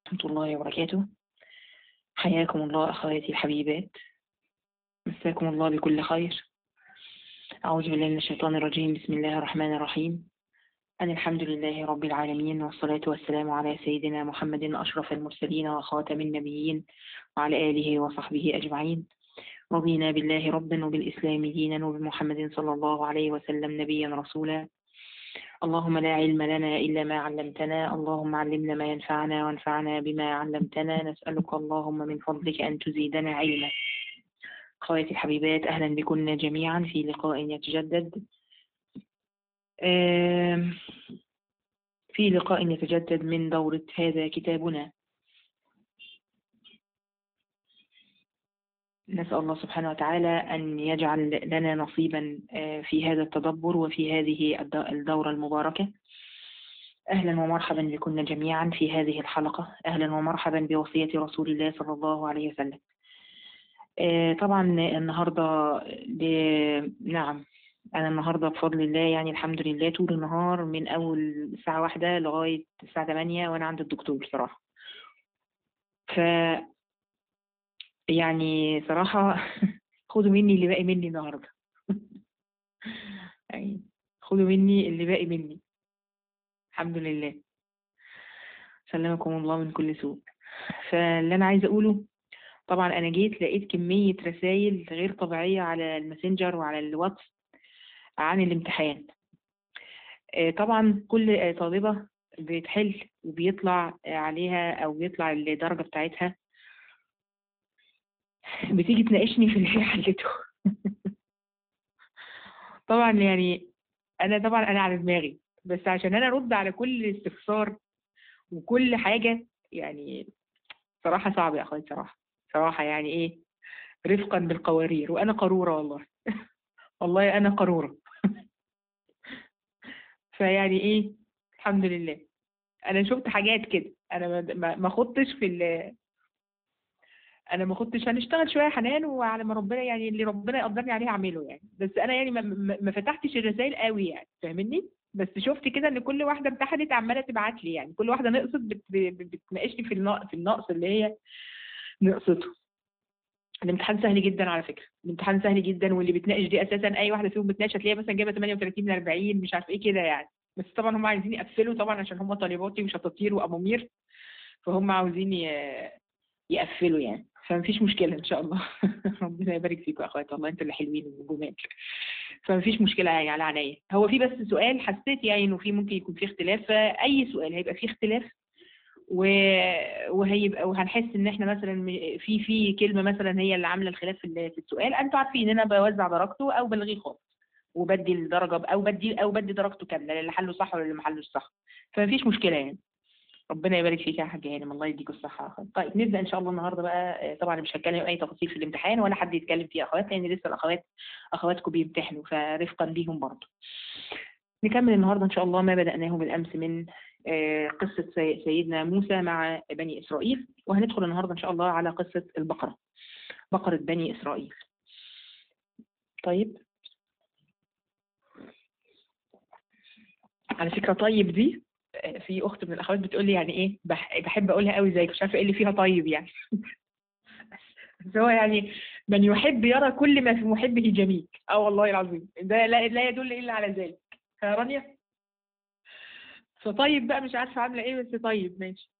ورحمة الله وبركاته حياكم الله أخواتي الحبيبات مساكم الله بكل خير أعوذ بالله من الشيطان الرجيم بسم الله الرحمن الرحيم أن الحمد لله رب العالمين والصلاة والسلام على سيدنا محمد أشرف المرسلين وخاتم النبيين وعلى آله وصحبه أجمعين رضينا بالله ربا وبالإسلام دينا وبمحمد صلى الله عليه وسلم نبيا رسولا اللهم لا علم لنا إلا ما علمتنا اللهم علمنا ما ينفعنا وانفعنا بما علمتنا نسألك اللهم من فضلك أن تزيدنا علما أخواتي الحبيبات أهلا بكم جميعا في لقاء يتجدد في لقاء يتجدد من دورة هذا كتابنا نسأل الله سبحانه وتعالى أن يجعل لنا نصيبا في هذا التدبر وفي هذه الدورة المباركة أهلا ومرحبا بكم جميعا في هذه الحلقة أهلا ومرحبا بوصية رسول الله صلى الله عليه وسلم طبعا النهاردة ب... نعم أنا النهاردة بفضل الله يعني الحمد لله طول النهار من أول الساعة واحدة لغاية الساعة تمانية وأنا عند الدكتور صراحة ف يعني صراحة خدوا مني اللي باقي مني النهاردة يعني خدوا مني اللي باقي مني الحمد لله سلمكم الله من كل سوء فاللي أنا عايزة أقوله طبعا أنا جيت لقيت كمية رسائل غير طبيعية على الماسنجر وعلى الواتس عن الامتحان طبعا كل طالبة بتحل وبيطلع عليها أو بيطلع الدرجة بتاعتها بتيجي تناقشني في اللي هي حلته طبعا يعني انا طبعا انا على دماغي بس عشان انا ارد على كل استفسار وكل حاجه يعني صراحه صعب يا اخواتي صراحه صراحه يعني ايه رفقا بالقوارير وانا قروره والله والله انا قروره فيعني ايه الحمد لله انا شفت حاجات كده انا ما خضتش في انا ما كنتش هنشتغل شويه حنان وعلى ما ربنا يعني اللي ربنا يقدرني عليه اعمله يعني بس انا يعني ما, ما فتحتش الرسائل قوي يعني فاهمني بس شفت كده ان كل واحده امتحنت عماله تبعت لي يعني كل واحده نقصت بت بتناقشني في النقص في النقص اللي هي نقصته الامتحان سهل جدا على فكره الامتحان سهل جدا واللي بتناقش دي اساسا اي واحده فيهم بتناقش هتلاقيها مثلا جايبه 38 من 40 مش عارف ايه كده يعني بس طبعا هم عايزين يقفلوا طبعا عشان هم طالباتي وشطاطير وامامير فهم عاوزين يقفلوا يعني فمفيش مشكلة إن شاء الله ربنا يبارك فيكم يا أخواتي والله أنتوا اللي حلوين وجمال فمفيش مشكلة يعني على عينيا هو في بس سؤال حسيت يعني إنه في ممكن يكون في اختلاف فأي سؤال هيبقى فيه اختلاف و... وهيبقى وهنحس ان احنا مثلا في في كلمه مثلا هي اللي عامله الخلاف في السؤال انتوا عارفين ان انا بوزع درجته او بلغيه خالص وبدي الدرجه او بدي او بدي درجته كامله للي حله صح واللي ما حلوش صح فمفيش مشكله يعني ربنا يبارك فيك يا حاج هانم الله يديك الصحة طيب نبدأ إن شاء الله النهاردة بقى طبعا مش هتكلم أي تفاصيل في الامتحان ولا حد يتكلم فيه أخوات لأن لسه الأخوات أخواتكم بيمتحنوا فرفقا بيهم برضه نكمل النهاردة إن شاء الله ما بدأناه بالأمس من قصة سيدنا موسى مع بني إسرائيل وهندخل النهاردة إن شاء الله على قصة البقرة بقرة بني إسرائيل طيب على فكرة طيب دي في اخت من الاخوات بتقول لي يعني ايه بحب اقولها قوي زيك مش عارفه ايه اللي فيها طيب يعني بس هو يعني من يحب يرى كل ما في محبه جميل اه والله العظيم ده لا, لا يدل الا على ذلك يا رانيا فطيب بقى مش عارفه عامله ايه بس طيب ماشي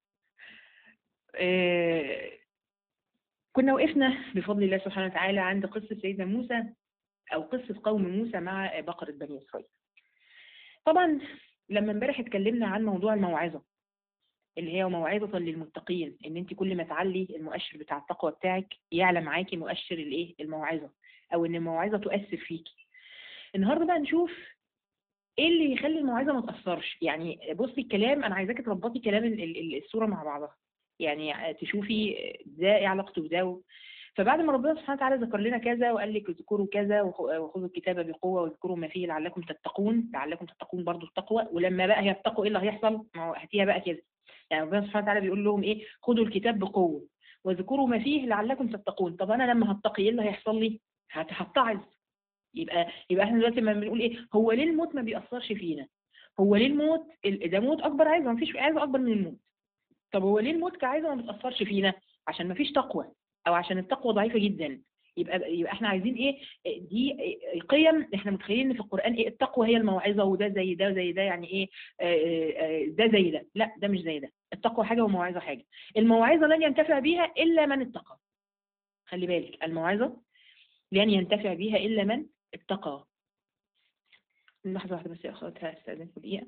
آه كنا وقفنا بفضل الله سبحانه وتعالى عند قصه سيدنا موسى او قصه قوم موسى مع بقره بني اسرائيل طبعا لما امبارح اتكلمنا عن موضوع الموعظة اللي هي موعظة للمتقين ان انت كل ما تعلي المؤشر بتاع التقوى بتاعك يعلى معاكي مؤشر الايه الموعظة او ان الموعظة تؤثر فيكي النهارده بقى نشوف ايه اللي يخلي الموعظة ما تأثرش يعني بصي الكلام انا عايزاكي تربطي كلام الصورة مع بعضها يعني تشوفي ده ايه علاقته بده فبعد ما ربنا سبحانه وتعالى ذكر لنا كذا وقال لك اذكروا كذا وخذوا الكتاب بقوه واذكروا ما فيه لعلكم تتقون لعلكم تتقون برضو التقوى ولما بقى يتقوا ايه اللي هيحصل؟ ما هو هاتيها بقى كده يعني ربنا سبحانه وتعالى بيقول لهم ايه؟ خذوا الكتاب بقوه واذكروا ما فيه لعلكم تتقون طب انا لما هتقي ايه اللي هيحصل لي؟ هتعظ يبقى يبقى احنا دلوقتي لما بنقول ايه؟ هو ليه الموت ما بيأثرش فينا؟ هو ليه الموت ده موت اكبر عايزه ما فيش عايزه اكبر من الموت طب هو ليه الموت كعايزه ما بتاثرش فينا عشان ما فيش تقوى او عشان التقوى ضعيفه جدا يبقى يبقى احنا عايزين ايه دي قيم احنا متخيلين ان في القران ايه التقوى هي الموعظه وده زي ده وزي ده يعني ايه آه، آه، ده زي ده لا ده مش زي ده التقوى حاجه والموعظه حاجه الموعظه لن ينتفع بيها الا من اتقى خلي بالك الموعظه لن ينتفع بيها الا من اتقى لحظه واحده بس يا اخواتها استاذنكم دقيقه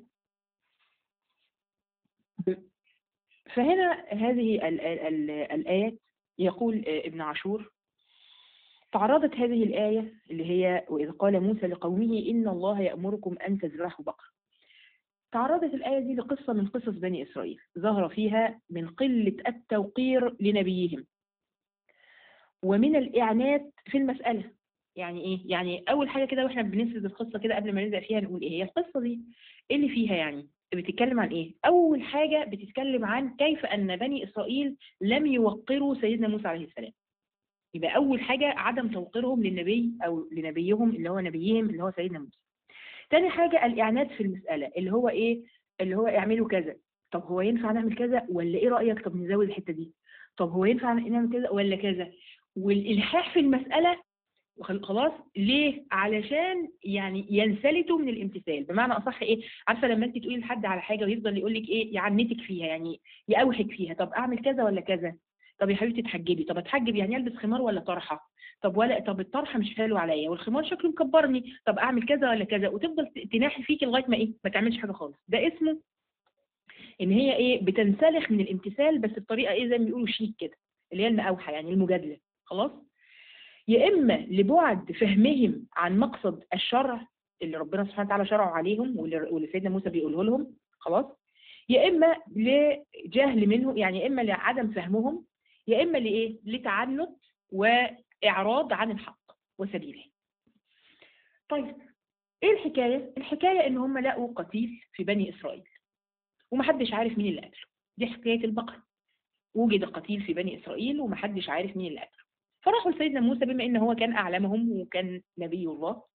فهنا هذه ال ال ال الآيات يقول ابن عاشور تعرضت هذه الآية اللي هي وإذ قال موسى لقومه إن الله يأمركم أن تذبحوا بقرة تعرضت الآية دي لقصة من قصص بني إسرائيل ظهر فيها من قلة التوقير لنبيهم ومن الإعنات في المسألة يعني إيه؟ يعني أول حاجة كده وإحنا بنسرد القصة كده قبل ما نبدأ فيها نقول إيه هي القصة دي إيه اللي فيها يعني بتتكلم عن إيه؟ أول حاجة بتتكلم عن كيف أن بني إسرائيل لم يوقروا سيدنا موسى عليه السلام يبقى أول حاجة عدم توقيرهم للنبي أو لنبيهم اللي هو نبيهم اللي هو سيدنا موسى تاني حاجة الإعنات في المسألة اللي هو إيه اللي هو اعملوا كذا طب هو ينفع نعمل كذا ولا إيه رأيك طب نزود الحتة دي طب هو ينفع نعمل كذا ولا كذا والإلحاح في المسألة خلاص ليه علشان يعني ينسلتوا من الامتثال بمعنى اصح ايه عارفه لما انت تقولي لحد على حاجه ويفضل يقول لك ايه يعنتك فيها يعني يقوحك فيها طب اعمل كذا ولا كذا طب يا حبيبتي تحجبي طب اتحجب يعني البس خمار ولا طرحه طب ولا طب الطرحه مش حلو عليا والخمار شكله مكبرني طب اعمل كذا ولا كذا وتفضل تناحي فيكي لغايه ما ايه ما تعملش حاجه خالص ده اسمه ان هي ايه بتنسلخ من الامتثال بس بطريقه ايه زي ما بيقولوا شيك كده اللي هي المقاوحه يعني المجادله خلاص يا اما لبعد فهمهم عن مقصد الشرع اللي ربنا سبحانه وتعالى شرعه عليهم واللي سيدنا موسى بيقوله لهم خلاص يا اما لجهل منهم يعني يا اما لعدم فهمهم يا اما لايه لتعنت واعراض عن الحق وسبيله طيب ايه الحكايه الحكايه ان هم لقوا قتيل في بني اسرائيل ومحدش عارف مين اللي قتله دي حكايه البقره وجد قتيل في بني اسرائيل ومحدش عارف مين اللي قتله فراحوا لسيدنا موسى بما ان هو كان اعلمهم وكان نبي الله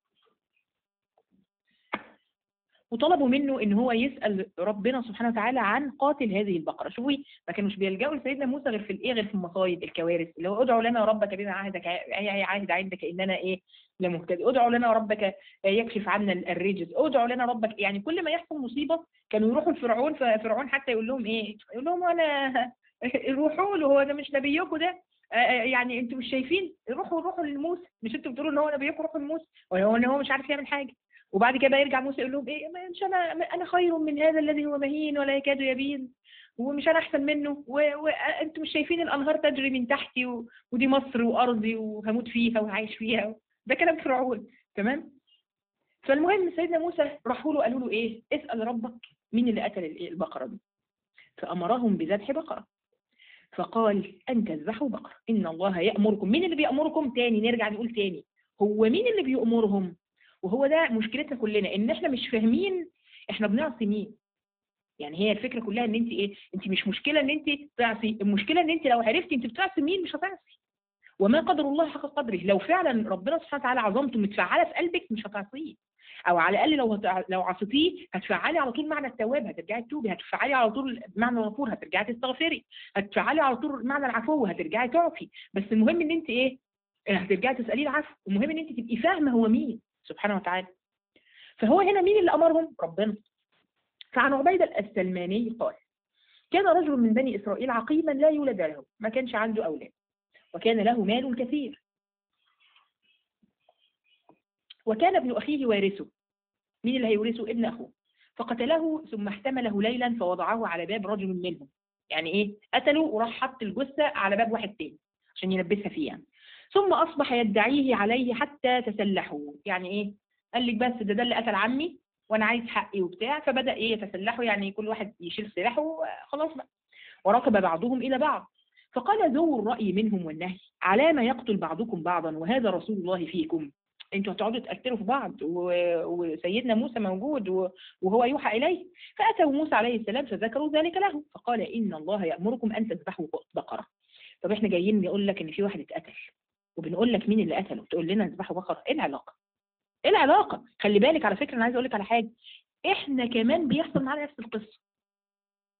وطلبوا منه ان هو يسال ربنا سبحانه وتعالى عن قاتل هذه البقره شوفي ما كانوش بيلجأوا لسيدنا موسى غير في الايه غير في المصايب الكوارث اللي هو ادعوا لنا ربك بما عهدك اي عهد عندك اننا ايه لمهتدي ادعوا لنا ربك يكشف عنا الرجز ادعوا لنا ربك يعني كل ما يحصل مصيبه كانوا يروحوا لفرعون ففرعون حتى يقول لهم ايه يقول لهم انا روحوا له هو ده مش نبيكم ده يعني انتوا مش شايفين روحوا روحوا لموسى مش انتوا بتقولوا ان هو نبيكم روحوا لموسى وهو ان هو مش عارف يعمل حاجه وبعد كده بقى يرجع موسى يقول لهم ايه مش انا انا خير من هذا الذي هو مهين ولا يكاد يبين ومش انا احسن منه وانتم مش شايفين الانهار تجري من تحتي و... ودي مصر وارضي وهموت فيها وهعيش فيها ده كلام فرعون تمام فالمهم سيدنا موسى راحوا له قالوا له ايه اسال ربك مين اللي قتل البقره دي فامرهم بذبح بقره فقال ان تذبحوا بقره ان الله يامركم مين اللي بيامركم تاني نرجع نقول تاني هو مين اللي بيامرهم وهو ده مشكلتنا كلنا ان احنا مش فاهمين احنا بنعصي مين يعني هي الفكره كلها ان انت ايه انت مش مشكله ان انت تعصي المشكله ان انت لو عرفتي انت بتعصي مين مش هتعصي وما قدر الله حق قدره لو فعلا ربنا سبحانه وتعالى عظمته متفعله في قلبك مش هتعصيه او على الاقل لو هت... لو عصيتيه هتفعلي على طول معنى التواب هترجعي تتوبي هتفعلي على طول معنى الغفور هترجعي تستغفري هتفعلي على طول معنى العفو هترجعي تعفي بس المهم ان انت ايه هترجعي تساليه العفو المهم ان انت تبقي فاهمه هو مين سبحانه وتعالى فهو هنا مين اللي أمرهم؟ ربنا فعن عبيدة السلماني قال كان رجل من بني إسرائيل عقيما لا يولد له ما كانش عنده أولاد وكان له مال كثير وكان ابن أخيه وارثه مين اللي هيورثه ابن أخوه فقتله ثم احتمله ليلا فوضعه على باب رجل منهم يعني ايه قتله وراح حط الجثة على باب واحد تاني عشان يلبسها فيه يعني ثم أصبح يدعيه عليه حتى تسلحوا يعني إيه قال لك بس ده ده اللي قتل عمي وأنا عايز حقي وبتاع فبدأ إيه يتسلحوا يعني كل واحد يشيل سلاحه خلاص بقى وركب بعضهم إلى بعض فقال ذو الرأي منهم والنهي على ما يقتل بعضكم بعضا وهذا رسول الله فيكم انتوا هتقعدوا تقتلوا في بعض وسيدنا موسى موجود وهو يوحى اليه فاتوا موسى عليه السلام فذكروا ذلك له فقال ان الله يامركم ان تذبحوا بقره طب احنا جايين نقول لك ان في واحد اتقتل وبنقول لك مين اللي قتله تقول لنا اذبحوا بقره ايه العلاقه ايه العلاقه خلي بالك على فكره انا عايز اقول لك على حاجه احنا كمان بيحصل معانا نفس القصه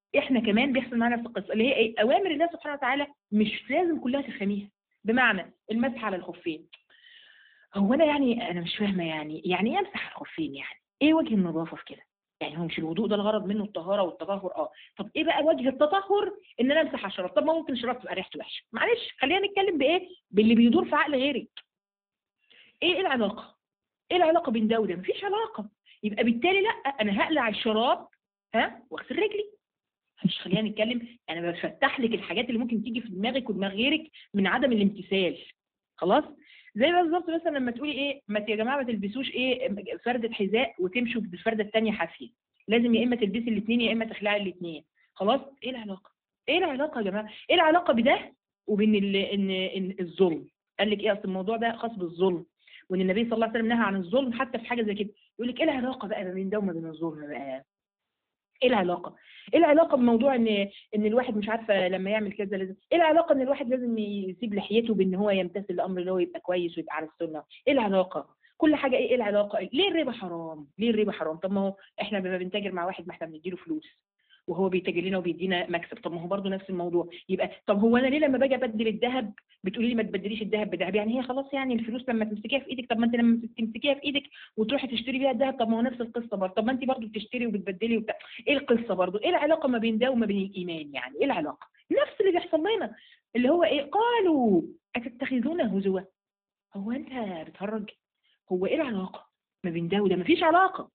احنا كمان بيحصل معانا نفس القصه اللي هي ايه اوامر الله سبحانه وتعالى مش لازم كلها تفهميها بمعنى المسح على الخفين هو انا يعني انا مش فاهمه يعني يعني ايه امسح الخفين يعني ايه وجه النظافه في كده يعني هو مش الوضوء ده الغرض منه الطهاره والتطهر اه طب ايه بقى وجه التطهر ان انا امسح على الشراب طب ما ممكن الشراب تبقى ريحته وحشه معلش خلينا نتكلم بايه باللي بيدور في عقل غيرك ايه العلاقه ايه العلاقه بين ده وده مفيش علاقه يبقى بالتالي لا انا هقلع الشراب ها واغسل رجلي مش خلينا نتكلم انا بفتح لك الحاجات اللي ممكن تيجي في دماغك ودماغ غيرك من عدم الامتثال خلاص زي بالظبط مثلا لما تقولي ايه ما يا جماعه ما تلبسوش ايه فرده حذاء وتمشوا بالفرده الثانيه حافيه لازم يا اما تلبسي الاثنين يا اما تخلعي الاثنين خلاص ايه العلاقه ايه العلاقه يا جماعه ايه العلاقه بده وبين ال... ان ان الظلم قال لك ايه اصل الموضوع ده خاص بالظلم وان النبي صلى الله عليه وسلم نهى عن الظلم حتى في حاجه زي كده يقول لك ايه العلاقه بقى ما بين ده وما بين الظلم بقى ايه العلاقه ايه العلاقه بموضوع ان ان الواحد مش عارفه لما يعمل كذا لازم ايه العلاقه ان الواحد لازم يسيب لحيته بان هو يمتثل الامر اللي هو يبقى كويس ويبقى على السنه ايه العلاقه كل حاجه ايه ايه العلاقه ليه الربا حرام ليه الربا حرام طب ما هو احنا لما بنتاجر مع واحد ما احنا بنديله فلوس وهو بيتاجر لنا وبيدينا مكسب طب ما هو برضه نفس الموضوع يبقى طب هو انا ليه لما باجي ابدل الذهب بتقولي لي ما تبدليش الذهب بذهب يعني هي خلاص يعني الفلوس لما تمسكيها في ايدك طب ما انت لما تمسكيها في ايدك وتروحي تشتري بيها الذهب طب ما هو نفس القصه برضه طب ما انت برضه بتشتري وبتبدلي وبتاع ايه القصه برضه ايه العلاقه ما بين ده وما بين الايمان يعني ايه العلاقه نفس اللي بيحصل لنا اللي هو ايه قالوا اتتخذون هزوا هو انت بتهرج هو ايه العلاقه ما بين ده وده مفيش علاقه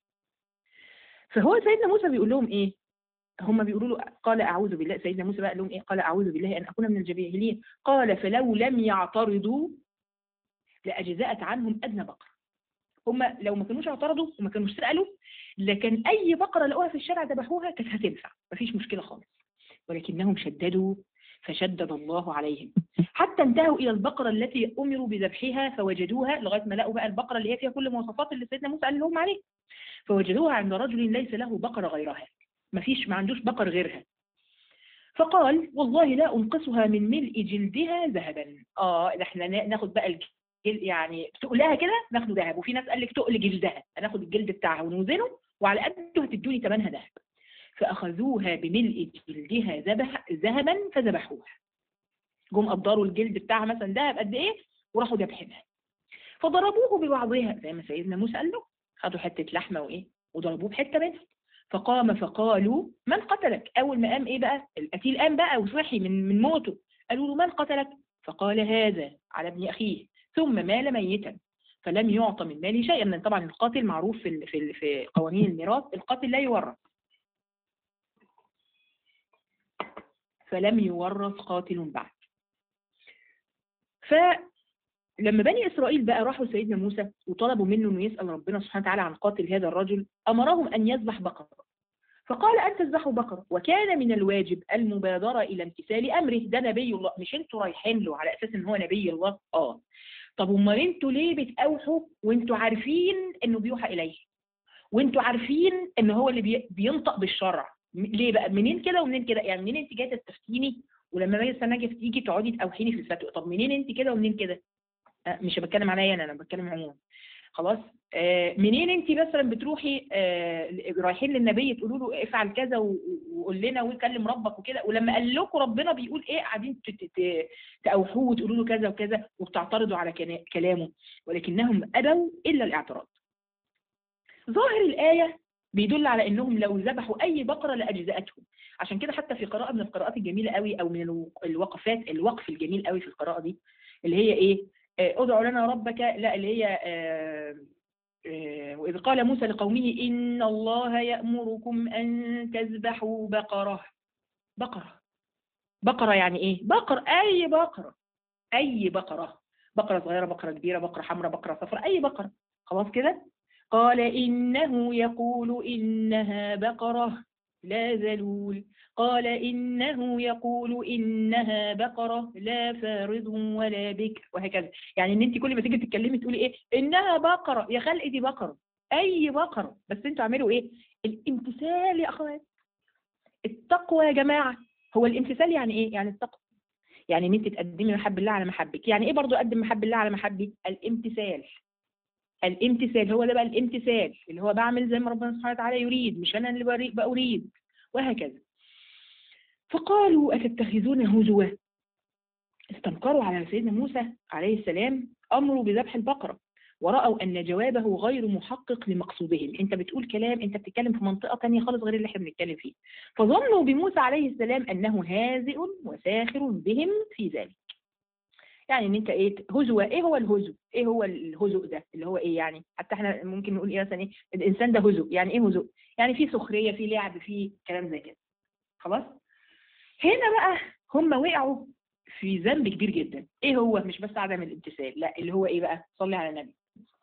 فهو سيدنا موسى بيقول لهم ايه هم بيقولوا له قال اعوذ بالله سيدنا موسى بقى قال لهم ايه قال اعوذ بالله ان اكون من الجاهلين قال فلو لم يعترضوا لاجزات عنهم ادنى بقره هم لو ما كانوش اعترضوا وما كانوش سالوا لكن اي بقره لقوها في الشارع ذبحوها كانت هتنفع مفيش مشكله خالص ولكنهم شددوا فشدد الله عليهم حتى انتهوا الى البقره التي امروا بذبحها فوجدوها لغايه ما لقوا بقى البقره اللي هي فيها كل مواصفات اللي سيدنا موسى قال لهم عليه فوجدوها عند رجل ليس له بقره غيرها ما فيش ما عندوش بقر غيرها فقال والله لا انقصها من ملء جلدها ذهبا اه ده احنا ناخد بقى الجلد يعني تقلها كده ناخده ذهب وفي ناس قال لك تقل جلدها هناخد الجلد بتاعها ونوزنه وعلى قده هتدوني ثمنها ذهب فاخذوها بملء جلدها ذبح ذهبا فذبحوها جم قدروا الجلد بتاعها مثلا ذهب قد ايه وراحوا ذبحينها فضربوه ببعضها زي ما سيدنا موسى قال له خدوا حته لحمه وايه وضربوه بحته منها فقام فقالوا من قتلك اول ما قام ايه بقى القتيل قام بقى وصحي من من موته قالوا له من قتلك فقال هذا على ابن اخيه ثم مال ميتا فلم يعطى من ماله شيئا لان طبعا القاتل معروف في في في قوانين الميراث القاتل لا يورث فلم يورث قاتل بعد فلما بني إسرائيل بقى راحوا سيدنا موسى وطلبوا منه أنه يسأل ربنا سبحانه وتعالى عن قاتل هذا الرجل أمرهم أن يذبح بقرة فقال أن تذبحوا بقرة وكان من الواجب المبادرة إلى امتثال أمره ده نبي الله مش انتوا رايحين له على أساس أن هو نبي الله آه طب امال انتوا ليه بتأوحوا وانتوا عارفين انه بيوحى اليه وانتوا عارفين ان هو اللي بينطق بالشرع ليه بقى منين كده ومنين كده يعني منين انت جايه تستفتيني ولما باجي السنه اجي تيجي تقعدي توحيني في الفتوى طب منين انت كده ومنين كده أه مش بتكلم عليا انا انا بتكلم عموما خلاص آه منين انت مثلا بتروحي آه رايحين للنبي تقولوا له افعل كذا وقول لنا وكلم ربك وكده ولما قال لكم ربنا بيقول ايه قاعدين تأوحوه وتقولوا له كذا وكذا وبتعترضوا على كلامه ولكنهم ابوا الا الاعتراض ظاهر الايه بيدل على انهم لو ذبحوا اي بقره لاجزاتهم عشان كده حتى في قراءه من القراءات الجميله قوي او من الوقفات الوقف الجميل قوي في القراءه دي اللي هي ايه ادعوا لنا ربك لا اللي هي آه آه وإذ قال موسى لقومه إن الله يأمركم أن تذبحوا بقرة بقرة بقرة يعني إيه؟ بقر أي بقرة أي بقرة بقرة صغيرة بقرة كبيرة بقرة حمراء بقرة صفراء أي بقرة خلاص كده؟ قال إنه يقول إنها بقرة لا ذلول قال إنه يقول إنها بقرة لا فارض ولا بكر وهكذا يعني إن أنت كل ما تيجي تتكلمي تقولي إيه إنها بقرة يا خلق دي بقرة أي بقرة بس أنتوا اعملوا إيه الامتثال يا أخوات التقوى يا جماعة هو الامتثال يعني إيه يعني التقوى يعني ان انت تقدمي محب الله على محبك يعني ايه برضو اقدم محب الله على محبي الامتثال الامتثال هو ده بقى الامتثال اللي هو بعمل زي ما ربنا سبحانه وتعالى يريد مش انا اللي بأريد وهكذا فقالوا أتتخذون هزوا استنكروا على سيدنا موسى عليه السلام أمروا بذبح البقرة ورأوا أن جوابه غير محقق لمقصودهم أنت بتقول كلام أنت بتتكلم في منطقة تانية خالص غير اللي احنا بنتكلم فيه فظنوا بموسى عليه السلام أنه هازئ وساخر بهم في ذلك يعني ان انت ايه هزوة ايه هو الهزو ايه هو الهزوء ده اللي هو ايه يعني حتى احنا ممكن نقول ايه مثلا ايه الانسان ده هزوء يعني ايه هزوء يعني في سخريه في لعب في كلام زي كده خلاص هنا بقى هم وقعوا في ذنب كبير جدا ايه هو مش بس عدم الامتثال لا اللي هو ايه بقى صلي على النبي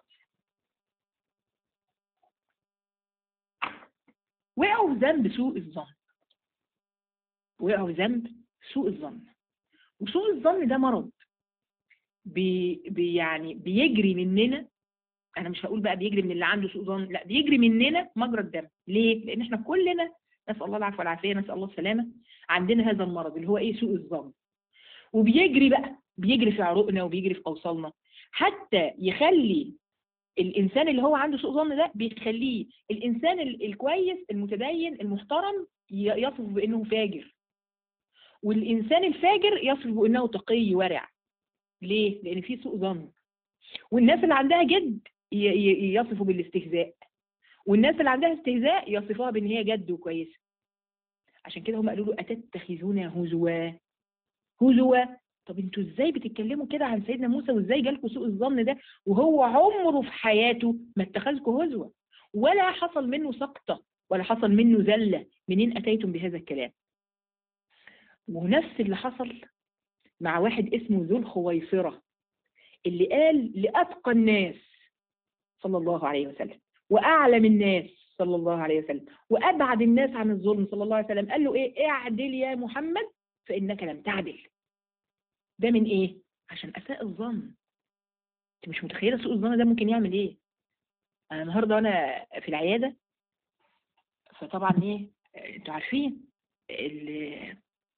وقعوا في ذنب سوء الظن وقعوا في ذنب سوء الظن وسوء الظن ده مرض بي بي يعني بيجري مننا انا مش هقول بقى بيجري من اللي عنده سوء ظن لا بيجري مننا مجرى الدم ليه لان احنا كلنا نسال الله العفو والعافيه نسال الله السلامه عندنا هذا المرض اللي هو ايه سوء الظن وبيجري بقى بيجري في عروقنا وبيجري في اوصالنا حتى يخلي الانسان اللي هو عنده سوء ظن ده بيخليه الانسان ال- الكويس المتدين المحترم ي- يصف بانه فاجر والانسان الفاجر يصف بانه تقي ورع ليه لان في سوء ظن والناس اللي عندها جد ي- ي- يصفوا بالاستهزاء والناس اللي عندها استهزاء يصفوها بان هي جد وكويسه عشان كده هم قالوا له اتتخذون هزوا هزوا طب انتوا ازاي بتتكلموا كده عن سيدنا موسى وازاي جالكوا سوء الظن ده وهو عمره في حياته ما اتخذكوا هزوا ولا حصل منه سقطه ولا حصل منه زله منين اتيتم بهذا الكلام ونفس اللي حصل مع واحد اسمه ذو الخويصره اللي قال لاتقى الناس صلى الله عليه وسلم واعلم الناس صلى الله عليه وسلم وابعد الناس عن الظلم صلى الله عليه وسلم قال له ايه اعدل يا محمد فانك لم تعدل ده من ايه عشان اساء الظن انت مش متخيله سوء الظن ده ممكن يعمل ايه انا النهارده وانا في العياده فطبعا ايه انتوا عارفين اللي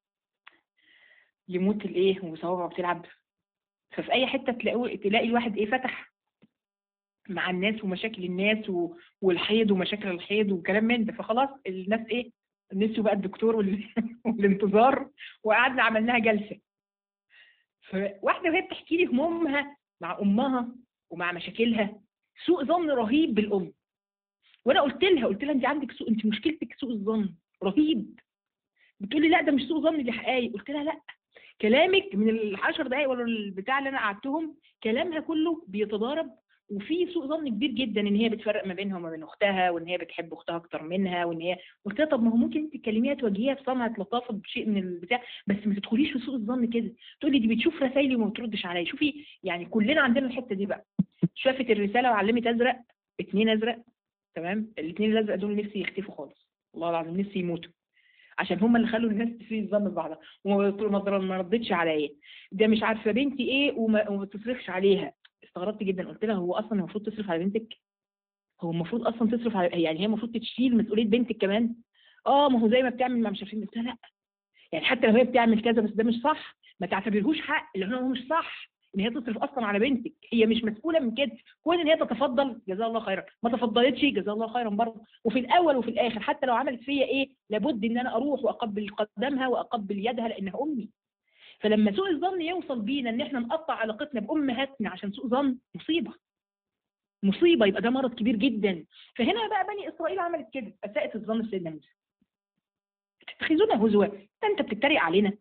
يموت الايه وصوابعه بتلعب ففي اي حته تلاقوا تلاقي الواحد ايه فتح مع الناس ومشاكل الناس و... والحيض ومشاكل الحيض وكلام من ده فخلاص الناس ايه نسيوا بقى الدكتور وال... والانتظار وقعدنا عملناها جلسه فواحده وهي بتحكي لي همومها مع امها ومع مشاكلها سوء ظن رهيب بالام وانا قلت لها قلت لها انت عندك سوء انت مشكلتك سوء الظن رهيب بتقولي لا ده مش سوء ظن دي حقائق قلت لها لا كلامك من العشر دقايق ولا البتاع اللي انا قعدتهم كلامها كله بيتضارب وفي سوء ظن كبير جدا ان هي بتفرق ما بينها وما بين اختها وان هي بتحب اختها اكتر منها وان هي قلت لها طب ما هو ممكن انت تكلميها توجهيها بصنعه لطافه بشيء من البتاع بس ما تدخليش في سوء الظن كده تقولي دي بتشوف رسايلي وما بتردش عليا شوفي يعني كلنا عندنا الحته دي بقى شافت الرساله وعلمت ازرق اتنين ازرق تمام الاثنين الازرق دول نفسي يختفوا خالص والله العظيم نفسي يموتوا عشان هم اللي خلوا الناس تسيء الظن ببعضها وما ما ما ردتش عليا ده مش عارفه بنتي ايه وما, وما تصرفش عليها استغربت جدا قلت لها هو اصلا المفروض تصرف على بنتك هو المفروض اصلا تصرف على يعني هي المفروض تشيل مسؤوليه بنتك كمان اه ما هو زي ما بتعمل مع مش عارفين قلت لها لا يعني حتى لو هي بتعمل كذا بس ده مش صح ما تعتبرهوش حق لان هو مش صح ان هي تصرف اصلا على بنتك هي مش مسؤوله من كده كون ان هي تتفضل جزاها الله خيرا ما تفضلتش جزاها الله خيرا برضه وفي الاول وفي الاخر حتى لو عملت فيا ايه لابد ان انا اروح واقبل قدمها واقبل يدها لانها امي فلما سوء الظن يوصل بينا ان احنا نقطع علاقتنا بامهاتنا عشان سوء ظن مصيبه مصيبه يبقى ده مرض كبير جدا فهنا بقى بني اسرائيل عملت كده اساءت الظن سيدنا موسى تتخذونا هزوا ده انت بتتريق علينا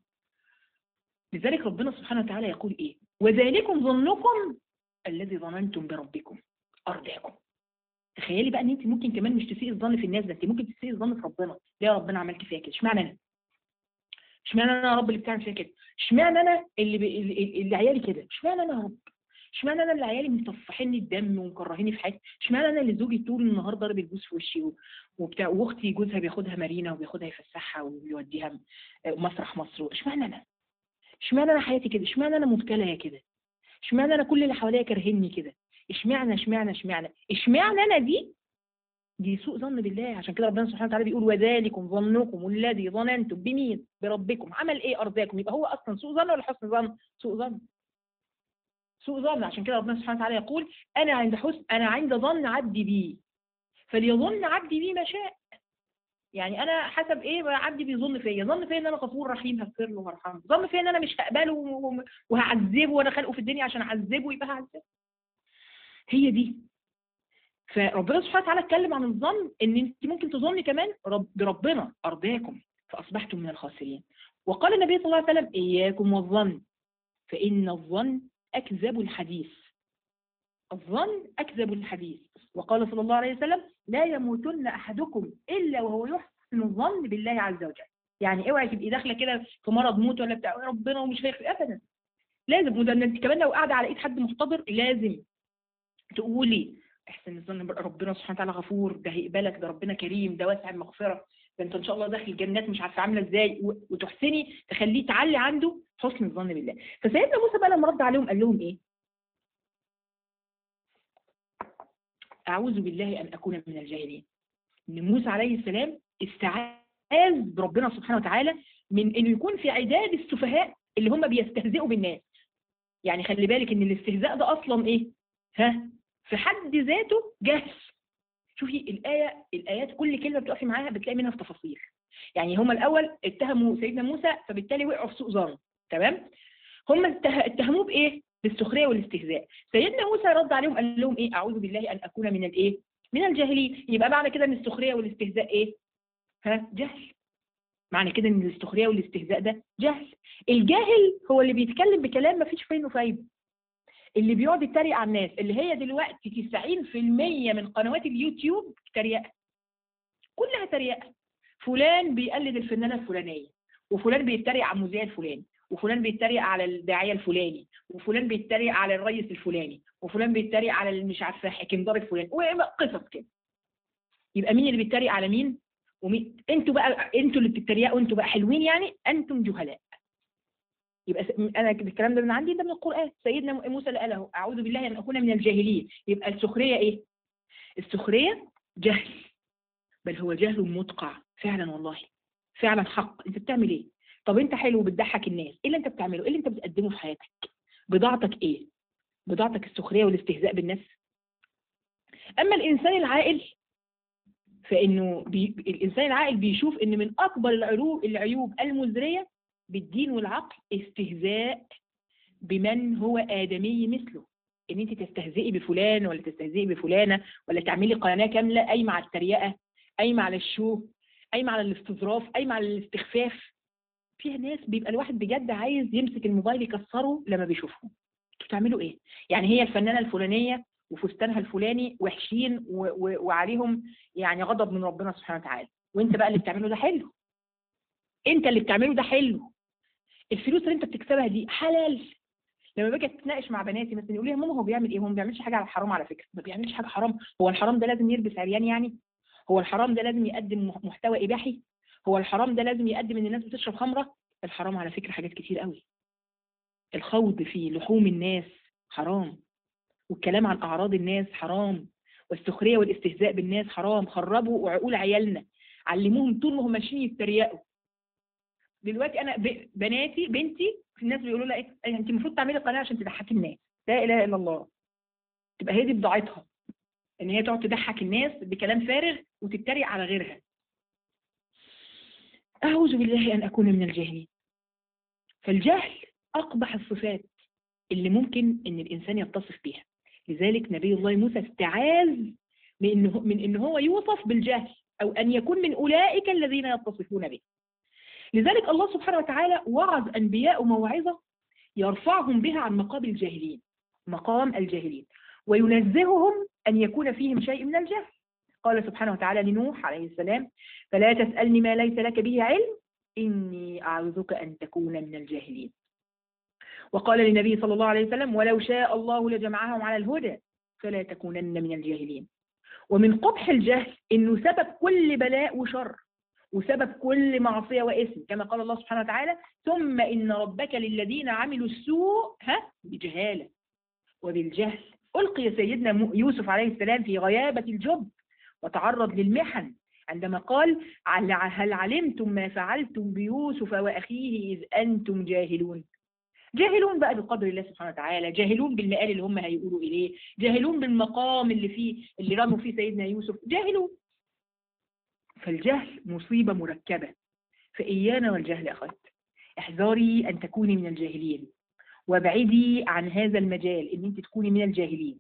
لذلك ربنا سبحانه وتعالى يقول ايه وذلكم ظنكم الذي ظننتم بربكم ارضاكم تخيلي بقى ان انت ممكن كمان مش تسيء الظن في الناس ده انت ممكن تسيء الظن في ربنا ليه يا ربنا عملت فيها كده اشمعنى انا اشمعنى انا يا رب اللي بتعمل فيها كده اشمعنى انا اللي ب... اللي, اللي عيالي كده اشمعنى انا يا رب اشمعنى انا اللي عيالي مطفحيني الدم ومكرهيني في حياتي اشمعنى انا اللي زوجي طول النهار ضارب البوس في وشي و... وبتاع واختي جوزها بياخدها مارينا وبياخدها يفسحها ويوديها مسرح مصر اشمعنى انا اشمعنى انا حياتي كده اشمعنى انا مبتليه كده اشمعنى انا كل اللي حواليا كارهيني كده اشمعنى اشمعنى اشمعنى اشمعنى انا دي دي سوء ظن بالله عشان كده ربنا سبحانه وتعالى بيقول وذلكم ظنكم الذي ظننتم بمين بربكم عمل ايه ارضاكم يبقى هو اصلا سوء ظن ولا حسن ظن سوء ظن سوء ظن عشان كده ربنا سبحانه وتعالى يقول انا عند حسن انا عند ظن عبدي بي فليظن عبدي بي ما شاء يعني انا حسب ايه عبدي بيظن فيا ظن فيا ان انا غفور رحيم هغفر له وهرحمه ظن فيا ان انا مش هقبله و- وهعذبه وانا خلقه في الدنيا عشان اعذبه يبقى هعذبه هي دي فربنا سبحانه وتعالى اتكلم عن الظن ان انت ممكن تظني كمان رب بربنا ارضاكم فاصبحتم من الخاسرين وقال النبي صلى الله عليه وسلم اياكم والظن فان الظن اكذب الحديث الظن اكذب الحديث وقال صلى الله عليه وسلم لا يموتن احدكم الا وهو يحسن الظن بالله عز وجل يعني اوعي تبقي داخله كده في مرض موت ولا بتاع ربنا ومش هيخفي ابدا لازم وده إن انت كمان لو قاعده على ايد حد محتضر لازم تقولي احسن الظن ربنا سبحانه وتعالى غفور ده هيقبلك ده ربنا كريم ده واسع المغفره ده انت ان شاء الله داخل الجنات مش عارفه عامله ازاي و- وتحسني تخليه تعلي عنده حسن الظن بالله فسيدنا موسى بقى لما رد عليهم قال لهم ايه اعوذ بالله ان اكون من الجاهلين ان موسى عليه السلام استعاذ بربنا سبحانه وتعالى من انه يكون في عداد السفهاء اللي هم بيستهزئوا بالناس يعني خلي بالك ان الاستهزاء ده اصلا ايه ها في حد ذاته جهل شوفي الآية الآيات كل كلمة بتقفي معاها بتلاقي منها في تفاصيل يعني هما الأول اتهموا سيدنا موسى فبالتالي وقعوا في سوء ظن تمام هم اتها- اتهموه بإيه بالسخرية والاستهزاء سيدنا موسى رد عليهم قال لهم إيه أعوذ بالله أن أكون من الإيه من الجاهلين يبقى معنى كده إن السخرية والاستهزاء إيه ها جهل معنى كده إن السخرية والاستهزاء ده جهل الجاهل هو اللي بيتكلم بكلام ما فيش فيه فايدة اللي بيقعد يتريق على الناس اللي هي دلوقتي 90% من قنوات اليوتيوب تريقة كلها تريقة فلان بيقلد الفنانة الفلانية وفلان بيتريق على المذيع الفلاني وفلان بيتريق على الداعية الفلاني وفلان بيتريق على الرئيس الفلاني وفلان بيتريق على اللي مش عارفة حكمدار الفلاني وقصص كده يبقى مين اللي بيتريق على مين ومين انتوا بقى انتوا اللي بتتريقوا انتوا بقى حلوين يعني انتم جهلاء يبقى س- انا الكلام ده من عندي ده من القران سيدنا موسى اللي قاله اعوذ بالله ان اكون من الجاهلين يبقى السخريه ايه السخريه جهل بل هو جهل مدقع فعلا والله فعلا حق انت بتعمل ايه طب انت حلو وبتضحك الناس ايه اللي انت بتعمله ايه اللي انت بتقدمه في حياتك بضاعتك ايه بضاعتك السخريه والاستهزاء بالناس اما الانسان العاقل فانه بي... الانسان العاقل بيشوف ان من اكبر العيوب العيوب المزريه بالدين والعقل استهزاء بمن هو آدمي مثله ان انت تستهزئي بفلان ولا تستهزئي بفلانة ولا تعملي قناة كاملة قايمة على التريقة قايمة على الشو قايمة على الاستظراف قايمة على الاستخفاف فيها ناس بيبقى الواحد بجد عايز يمسك الموبايل يكسره لما بيشوفهم انتوا بتعملوا ايه يعني هي الفنانة الفلانية وفستانها الفلاني وحشين و و وعليهم يعني غضب من ربنا سبحانه وتعالى وانت بقى اللي بتعمله ده حلو انت اللي بتعمله ده حلو الفلوس اللي انت بتكسبها دي حلال لما باجي اتناقش مع بناتي مثلا يقولوا لي يا ماما هو بيعمل ايه هو ما بيعملش حاجه على الحرام على فكره ما بيعملش حاجه حرام هو الحرام ده لازم يلبس عريان يعني هو الحرام ده لازم يقدم مح- محتوى اباحي هو الحرام ده لازم يقدم ان الناس بتشرب خمره الحرام على فكره حاجات كتير قوي الخوض في لحوم الناس حرام والكلام عن اعراض الناس حرام والسخريه والاستهزاء بالناس حرام خربوا عقول عيالنا علموهم طول ما هم ماشيين يتريقوا دلوقتي انا ب- بناتي بنتي الناس بيقولوا لها ايه انت المفروض تعملي قناه عشان تضحكي الناس لا اله الا الله تبقى هي دي بضاعتها ان هي تقعد تضحك الناس بكلام فارغ وتتريق على غيرها اعوذ بالله ان اكون من الجاهلين فالجهل اقبح الصفات اللي ممكن ان الانسان يتصف بيها لذلك نبي الله موسى استعاذ من انه من ان هو يوصف بالجهل او ان يكون من اولئك الذين يتصفون به لذلك الله سبحانه وتعالى وعظ أنبياء موعظة يرفعهم بها عن مقام الجاهلين مقام الجاهلين وينزههم أن يكون فيهم شيء من الجهل قال سبحانه وتعالى لنوح عليه السلام فلا تسألني ما ليس لك به علم إني أعوذك أن تكون من الجاهلين وقال للنبي صلى الله عليه وسلم ولو شاء الله لجمعهم على الهدى فلا تكونن من الجاهلين ومن قبح الجهل إنه سبب كل بلاء وشر وسبب كل معصية وإثم كما قال الله سبحانه وتعالى ثم إن ربك للذين عملوا السوء ها بجهالة وبالجهل ألقي سيدنا مو- يوسف عليه السلام في غيابة الجب وتعرض للمحن عندما قال عل- هل علمتم ما فعلتم بيوسف وأخيه إذ أنتم جاهلون جاهلون بقى بقدر الله سبحانه وتعالى جاهلون بالمآل اللي هم هيقولوا إليه جاهلون بالمقام اللي فيه اللي رموا فيه سيدنا يوسف جاهلون فالجهل مصيبة مركبة فإيانا والجهل أخوات احذري أن تكوني من الجاهلين وابعدي عن هذا المجال ان انت تكوني من الجاهلين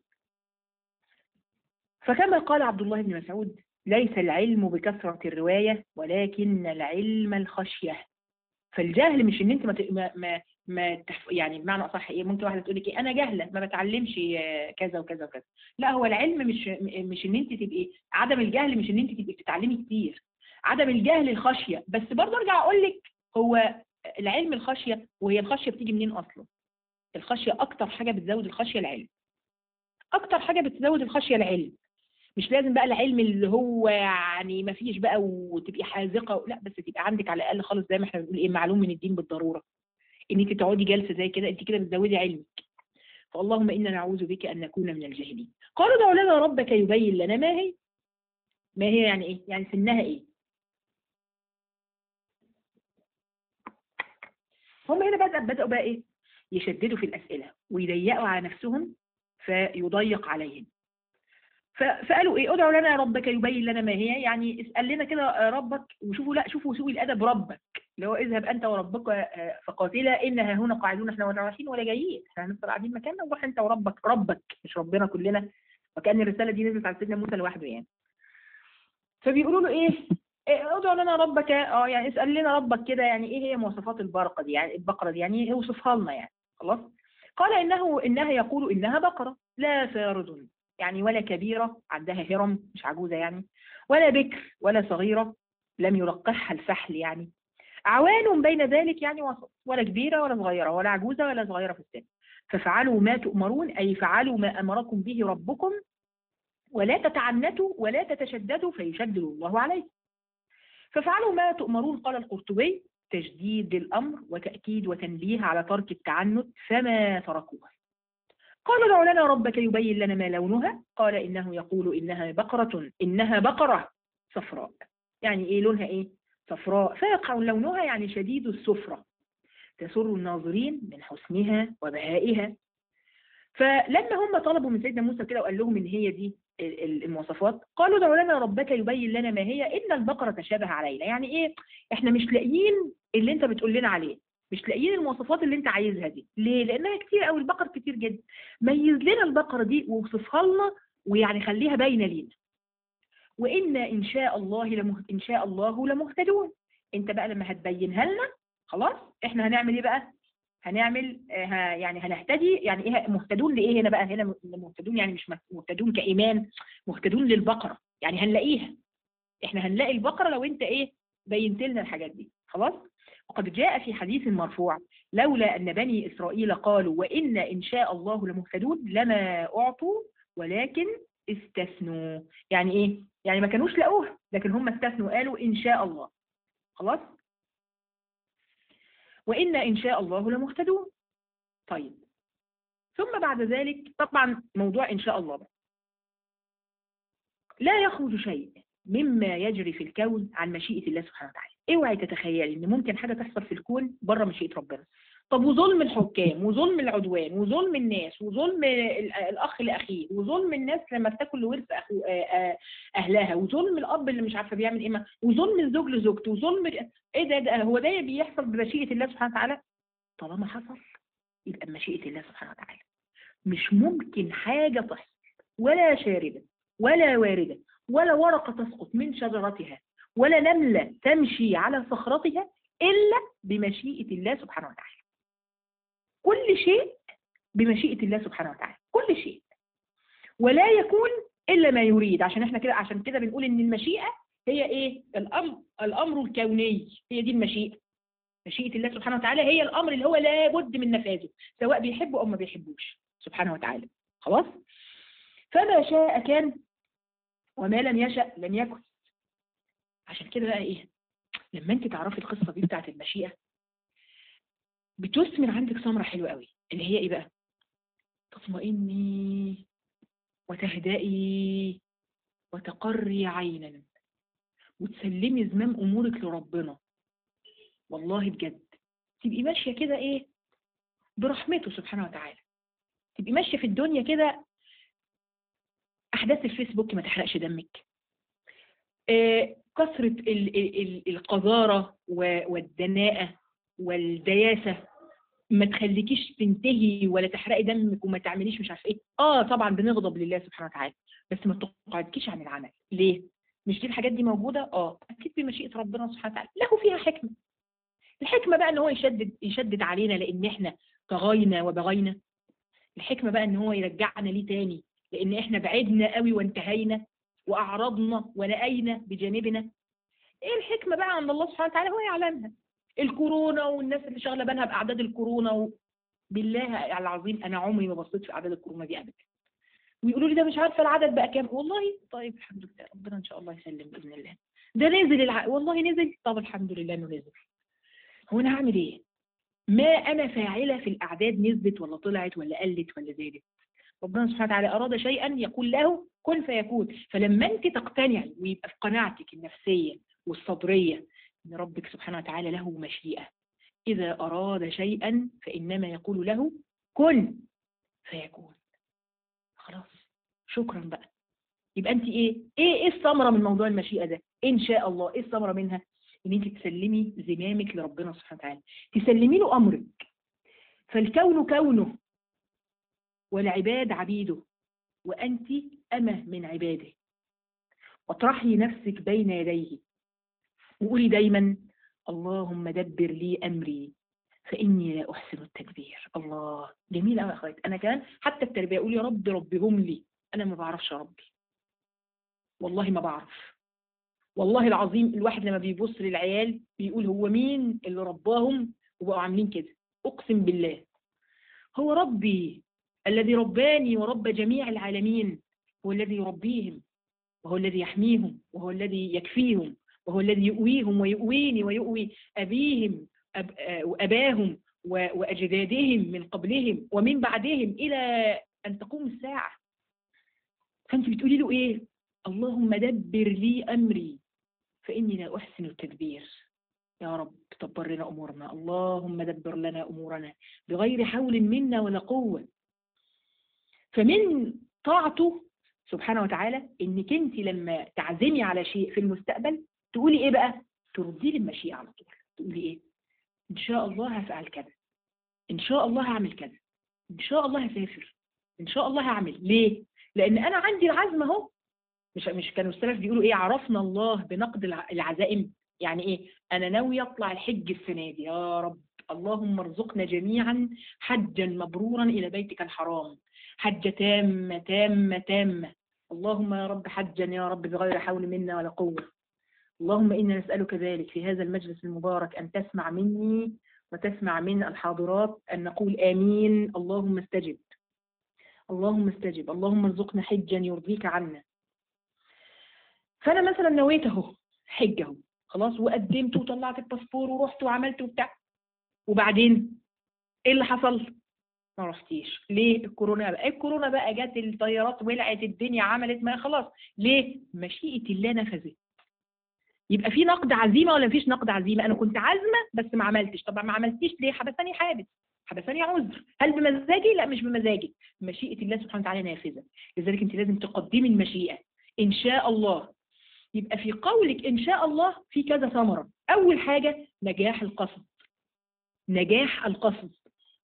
فكما قال عبد الله بن مسعود ليس العلم بكثرة الرواية ولكن العلم الخشية فالجهل مش ان انت ما ت- ما ما, ما تحف... يعني بمعنى اصح ايه ممكن واحده تقول لك إيه انا جاهله ما بتعلمش آه، كذا وكذا وكذا لا هو العلم مش م- مش ان انت تبقي عدم الجهل مش ان انت تبقي بتتعلمي كتير عدم الجهل الخشيه بس برضه ارجع اقول لك هو العلم الخشيه وهي الخشيه بتيجي منين اصلا الخشيه اكتر حاجه بتزود الخشيه العلم اكتر حاجه بتزود الخشيه العلم مش لازم بقى العلم اللي هو يعني ما فيش بقى وتبقي حاذقه لا بس تبقى عندك على الاقل خالص زي ما احنا بنقول ايه معلوم من الدين بالضروره ان انت تقعدي جلسه زي كده انت كده بتزودي علمك فاللهم انا نعوذ بك ان نكون من الجاهلين قالوا ادع لنا ربك يبين لنا ما هي ما هي يعني ايه يعني سنها ايه هم هنا بدأ بدأوا بقى ايه يشددوا في الاسئله ويضيقوا على نفسهم فيضيق عليهم ف- فقالوا ايه ادعوا لنا ربك يبين لنا ما هي يعني اسال لنا كده آه، ربك وشوفوا لا شوفوا سوء الادب ربك اللي هو اذهب انت وربك آه، فقاتلا انها هنا قاعدون احنا ولا رايحين ولا جايين احنا هنفضل قاعدين مكاننا وروح انت وربك ربك مش ربنا كلنا وكان الرساله دي نزلت على سيدنا موسى لوحده يعني فبيقولوا له ايه إيه، ادعوا لنا ربك اه يعني اسال لنا ربك كده يعني ايه هي مواصفات البرقه دي يعني البقره دي يعني ايه اوصفها لنا يعني خلاص قال انه انها يقول انها بقره لا فارض يعني ولا كبيره عندها هرم مش عجوزه يعني ولا بكر ولا صغيره لم يلقحها الفحل يعني عوان بين ذلك يعني وسط ولا كبيره ولا صغيره ولا عجوزه ولا صغيره في السن ففعلوا ما تؤمرون اي فعلوا ما امركم به ربكم ولا تتعنتوا ولا تتشددوا فيشدد الله عليكم ففعلوا ما تؤمرون قال القرطبي تجديد للأمر وتأكيد وتنبيه على ترك التعنت فما تركوها قال ادع لنا ربك يبين لنا ما لونها قال إنه يقول إنها بقرة إنها بقرة صفراء يعني إيه لونها إيه صفراء فيقع لونها يعني شديد السفرة تسر الناظرين من حسنها وبهائها فلما هم طلبوا من سيدنا موسى كده وقال لهم ان هي دي ال- ال- المواصفات قالوا ادع لنا ربك يبين لنا ما هي ان البقره تشابه علينا يعني ايه احنا مش لاقيين اللي انت بتقول لنا عليه مش لاقيين المواصفات اللي انت عايزها دي ليه لانها كتير قوي البقر كتير جدا ميز لنا البقره دي ووصفها لنا ويعني خليها باينه لينا وان ان شاء الله لمه... ان شاء الله لمهتدون انت بقى لما هتبينها لنا خلاص احنا هنعمل ايه بقى هنعمل آه، ه- يعني هنهتدي يعني ايه مهتدون لايه هنا بقى هنا م- مهتدون يعني مش مهتدون كايمان مهتدون للبقره يعني هنلاقيها احنا هنلاقي البقره لو انت ايه بينت لنا الحاجات دي خلاص وقد جاء في حديث مرفوع لولا ان بني اسرائيل قالوا وان ان شاء الله لمهتدون لما اعطوا ولكن استثنوا يعني ايه يعني ما كانوش لقوها لكن هم استثنوا قالوا ان شاء الله خلاص وإن إن شاء الله لمهتدون طيب ثم بعد ذلك طبعا موضوع إن شاء الله بقى. لا يخرج شيء مما يجري في الكون عن مشيئة الله سبحانه وتعالى اوعي تتخيلي ان ممكن حاجة تحصل في الكون بره مشيئة ربنا طب وظلم الحكام وظلم العدوان وظلم الناس وظلم ال- الاخ لاخيه وظلم الناس لما بتاكل ورث أخو آه، آه، اهلها وظلم الاب اللي مش عارفه بيعمل ايه ما- وظلم الزوج لزوجته وظلم ايه ده, ده هو ده بيحصل بمشيئة الله سبحانه وتعالى طالما حصل يبقى بمشيئة الله سبحانه وتعالى مش ممكن حاجة تحصل ولا شاردة ولا واردة ولا ورقة تسقط من شجرتها ولا نملة تمشي على صخرتها إلا بمشيئة الله سبحانه وتعالى كل شيء بمشيئة الله سبحانه وتعالى كل شيء ولا يكون إلا ما يريد عشان احنا كده عشان كده بنقول إن المشيئة هي إيه الأمر الأمر الكوني هي دي المشيئة مشيئة الله سبحانه وتعالى هي الأمر اللي هو لابد من نفاذه سواء بيحبه أو ما بيحبوش سبحانه وتعالى خلاص فما شاء كان وما لم يشأ لم يكن عشان كده بقى ايه لما انت تعرفي القصة دي بتاعت المشيئة بتثمر عندك ثمرة حلوة قوي اللي هي ايه بقى تطمئني وتهدئي وتقري عينا وتسلمي زمام امورك لربنا والله بجد تبقي ماشية كده ايه برحمته سبحانه وتعالى تبقي ماشية في الدنيا كده احداث الفيسبوك ما تحرقش دمك آه، كثرة ال- ال- ال- القذارة و- والدناءة والدياسة ما تخليكيش تنتهي ولا تحرقي دمك وما تعمليش مش عارفه ايه اه طبعا بنغضب لله سبحانه وتعالى بس ما تقعدكيش عن العمل ليه مش دي الحاجات دي موجوده اه اكيد بمشيئه ربنا سبحانه وتعالى له فيها حكمه الحكمه بقى ان هو يشدد يشدد علينا لان احنا طغينا وبغينا الحكمه بقى ان هو يرجعنا ليه تاني لان احنا بعدنا قوي وانتهينا واعرضنا ونأينا بجانبنا ايه الحكمه بقى عند الله سبحانه وتعالى هو يعلمها الكورونا والناس اللي شغاله بالها باعداد الكورونا و... بالله العظيم انا عمري ما بصيت في اعداد الكورونا دي ابدا ويقولوا لي ده مش عارفه العدد بقى كام والله طيب الحمد لله ربنا ان شاء الله يسلم باذن الله ده نزل الع... والله نزل طب الحمد لله انه نزل هو انا هعمل ايه ما انا فاعله في الاعداد نزلت ولا طلعت ولا قلت ولا زادت ربنا سبحانه وتعالى اراد شيئا يقول له كن فيكون فلما انت تقتنعي ويبقى في قناعتك النفسيه والصدريه ان ربك سبحانه وتعالى له مشيئه اذا اراد شيئا فانما يقول له كن فيكون خلاص شكرا بقى يبقى انت ايه ايه ايه الثمره من موضوع المشيئه ده ان شاء الله ايه الثمره منها ان انت تسلمي زمامك لربنا سبحانه وتعالى تسلمي له امرك فالكون كونه والعباد عبيده وانت امه من عباده واطرحي نفسك بين يديه وقولي دايما اللهم دبر لي امري فاني لا احسن التدبير الله جميل قوي يا اخوات انا كمان حتى التربيه اقول يا رب ربهم لي انا ما بعرفش اربي والله ما بعرف والله العظيم الواحد لما بيبص للعيال بيقول هو مين اللي رباهم وبقوا عاملين كده اقسم بالله هو ربي الذي رباني ورب جميع العالمين هو الذي يربيهم وهو الذي يحميهم وهو الذي يكفيهم وهو الذي يؤويهم ويؤويني ويؤوي أبيهم أب وأباهم وأجدادهم من قبلهم ومن بعدهم إلى أن تقوم الساعة فأنت بتقولي له إيه اللهم دبر لي أمري فإني لا أحسن التدبير يا رب دبر لنا أمورنا اللهم دبر لنا أمورنا بغير حول منا ولا قوة فمن طاعته سبحانه وتعالى انك انت لما تعزمي على شيء في المستقبل تقولي ايه بقى تردي لي المشيئة على طول تقولي ايه ان شاء الله هفعل كذا ان شاء الله هعمل كذا ان شاء الله هسافر ان شاء الله هعمل ليه لان انا عندي العزم اهو مش مش كانوا السلف بيقولوا ايه عرفنا الله بنقد العزائم يعني ايه انا ناوي اطلع الحج السنه دي يا رب اللهم ارزقنا جميعا حجا مبرورا الى بيتك الحرام حجة تامة تامة تامة اللهم يا رب حجا يا رب بغير حول منا ولا قوة اللهم إنا نسألك ذلك في هذا المجلس المبارك أن تسمع مني وتسمع من الحاضرات أن نقول آمين اللهم استجب اللهم استجب اللهم ارزقنا حجا يرضيك عنا فأنا مثلا نويت أهو حج أهو خلاص وقدمت وطلعت الباسبور ورحت وعملت وبتاع وبعدين إيه اللي حصل؟ ما رحتيش ليه الكورونا بقى الكورونا بقى جت الطيارات ولعت الدنيا عملت ما خلاص ليه مشيئة الله نفذت يبقى في نقد عزيمة ولا مفيش نقد عزيمة انا كنت عازمة بس ما عملتش طب ما عملتيش ليه حبسني حابس حبسني عذر هل بمزاجي لا مش بمزاجي مشيئة الله سبحانه وتعالى نافذة لذلك انت لازم تقدمي المشيئة ان شاء الله يبقى في قولك ان شاء الله في كذا ثمرة اول حاجة نجاح القصد نجاح القصد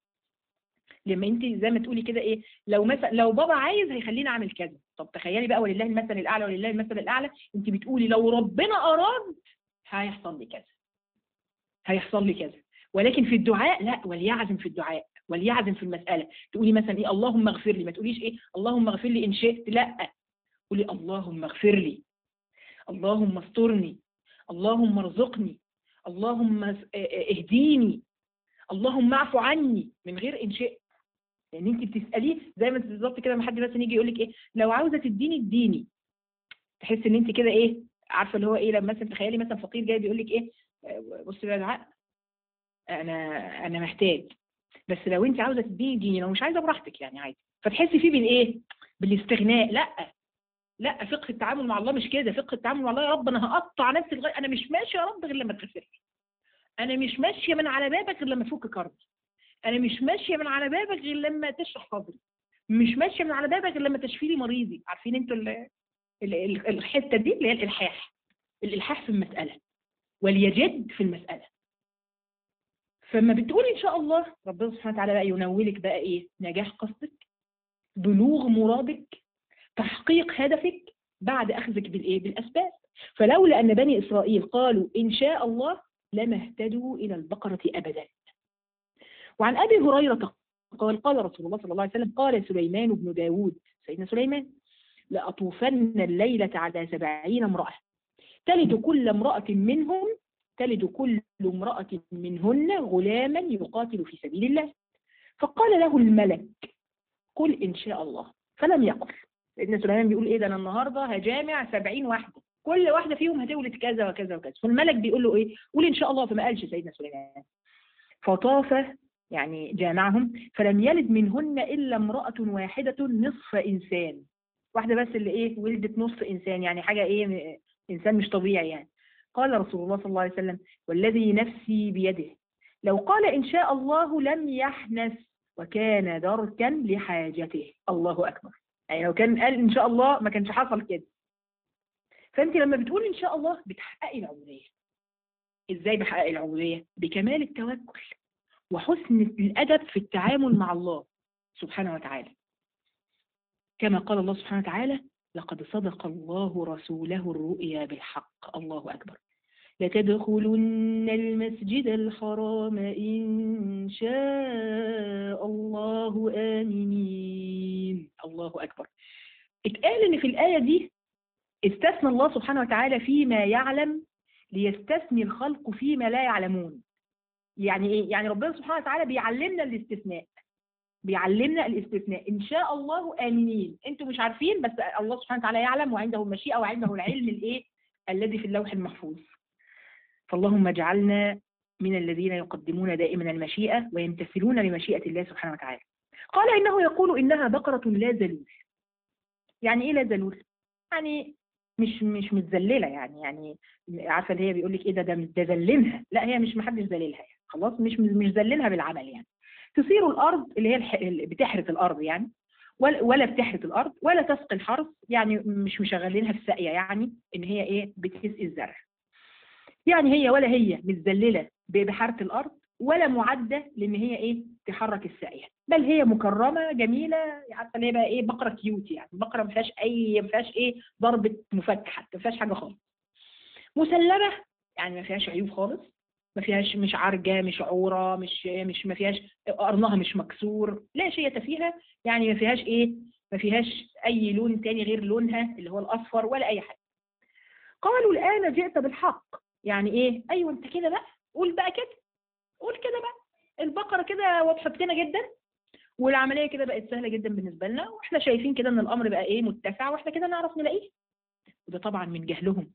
لما انت زي ما تقولي كده ايه لو مثلا لو بابا عايز هيخليني اعمل كذا طب تخيلي بقى ولله المثل الاعلى ولله المثل الاعلى انت بتقولي لو ربنا اراد هيحصل لي كذا هيحصل لي كذا ولكن في الدعاء لا وليعزم في الدعاء وليعزم في المساله تقولي مثلا ايه اللهم اغفر لي ما تقوليش ايه اللهم اغفر لي ان شئت لا قولي اللهم اغفر لي اللهم استرني اللهم ارزقني اللهم اهديني اللهم اعف عني من غير ان شئت لان انت بتساليه زي ما انت بالظبط كده لما حد مثلا يجي يقول لك ايه لو عاوزه تديني اديني تحس ان انت كده ايه عارفه اللي هو ايه لما مثلا تخيلي مثلا فقير جاي بيقول لك ايه بصي يا دعاء انا انا محتاج بس لو انت عاوزه تديني اديني لو مش عايزه براحتك يعني عادي فتحسي فيه بالايه بالاستغناء لا لا فقه التعامل مع الله مش كده فقه التعامل مع الله يا رب انا هقطع نفسي لغايه انا مش ماشي يا رب غير لما تغفر لي انا مش ماشيه من على بابك غير لما تفك كربي انا مش ماشيه من على بابك غير لما تشرح صدري مش ماشيه من على بابك غير لما تشفي لي مريضي عارفين انتوا ال- ال- ال- الحته دي اللي هي الالحاح الالحاح في المساله وليجد في المساله فما بتقول ان شاء الله ربنا سبحانه وتعالى بقى ينولك بقى ايه نجاح قصدك بلوغ مرادك تحقيق هدفك بعد اخذك بالايه بالاسباب فلولا ان بني اسرائيل قالوا ان شاء الله لما اهتدوا الى البقره ابدا وعن ابي هريره قال قال رسول الله صلى الله عليه وسلم قال سليمان بن داود سيدنا سليمان لأطوفن الليلة على سبعين امرأة تلد كل امرأة منهم تلد كل امرأة منهن غلاما يقاتل في سبيل الله فقال له الملك قل إن شاء الله فلم يقل سيدنا سليمان بيقول إيه ده أنا النهاردة هجامع سبعين واحدة كل واحدة فيهم هتولد كذا وكذا وكذا فالملك بيقول له إيه قول إن شاء الله فما قالش سيدنا سليمان فطاف يعني جامعهم فلم يلد منهن إلا امرأة واحدة نصف إنسان واحدة بس اللي إيه ولدت نصف إنسان يعني حاجة إيه م- إنسان مش طبيعي يعني قال رسول الله صلى الله عليه وسلم والذي نفسي بيده لو قال إن شاء الله لم يحنث وكان دركا لحاجته الله أكبر يعني لو كان قال إن شاء الله ما كانش حصل كده فأنت لما بتقول إن شاء الله بتحققي العبودية إزاي بحقق العبودية بكمال التوكل وحسن الأدب في التعامل مع الله سبحانه وتعالى كما قال الله سبحانه وتعالى لقد صدق الله رسوله الرؤيا بالحق الله أكبر لتدخلن المسجد الحرام إن شاء الله آمنين الله أكبر اتقال إن في الآية دي استثنى الله سبحانه وتعالى فيما يعلم ليستثني الخلق فيما لا يعلمون يعني ايه يعني ربنا سبحانه وتعالى بيعلمنا الاستثناء بيعلمنا الاستثناء ان شاء الله امنين انتوا مش عارفين بس الله سبحانه وتعالى يعلم وعنده المشيئه وعنده العلم الايه الذي في اللوح المحفوظ فاللهم اجعلنا من الذين يقدمون دائما المشيئه ويمتثلون لمشيئه الله سبحانه وتعالى قال انه يقول انها بقره لا ذلول يعني ايه لا ذلول يعني مش مش متذلله يعني يعني عارفه اللي هي بيقول لك ايه ده ده ده ذللها لا هي مش محدش ذللها يعني خلاص مش مش ذللها بالعمل يعني تصير الارض اللي هي الح... اللي بتحرث الارض يعني ولا ولا بتحرث الارض ولا تسقي الحرث يعني مش مشغلينها في الساقيه يعني ان هي ايه بتسقي الزرع يعني هي ولا هي متذلله بحرث الارض ولا معده لان هي ايه تحرك الساقيه بل هي مكرمه جميله عارفه اللي هي بقى ايه بقره كيوت يعني بقره ما فيهاش اي ما فيهاش ايه ضربه مفك حتى ما فيهاش حاجه خالص مسلمه يعني ما فيهاش عيوب خالص ما فيهاش مش عرجه مش عوره مش مش ما فيهاش قرنها مش مكسور لا شيء فيها يعني ما فيهاش ايه ما فيهاش اي لون تاني غير لونها اللي هو الاصفر ولا اي حاجه قالوا الان جئت بالحق يعني ايه ايوه انت كده بقى قول بقى كده قول كده بقى البقره كده وضحت لنا جدا والعمليه كده بقت سهله جدا بالنسبه لنا واحنا شايفين كده ان الامر بقى ايه متسع واحنا كده نعرف نلاقيه وده طبعا من جهلهم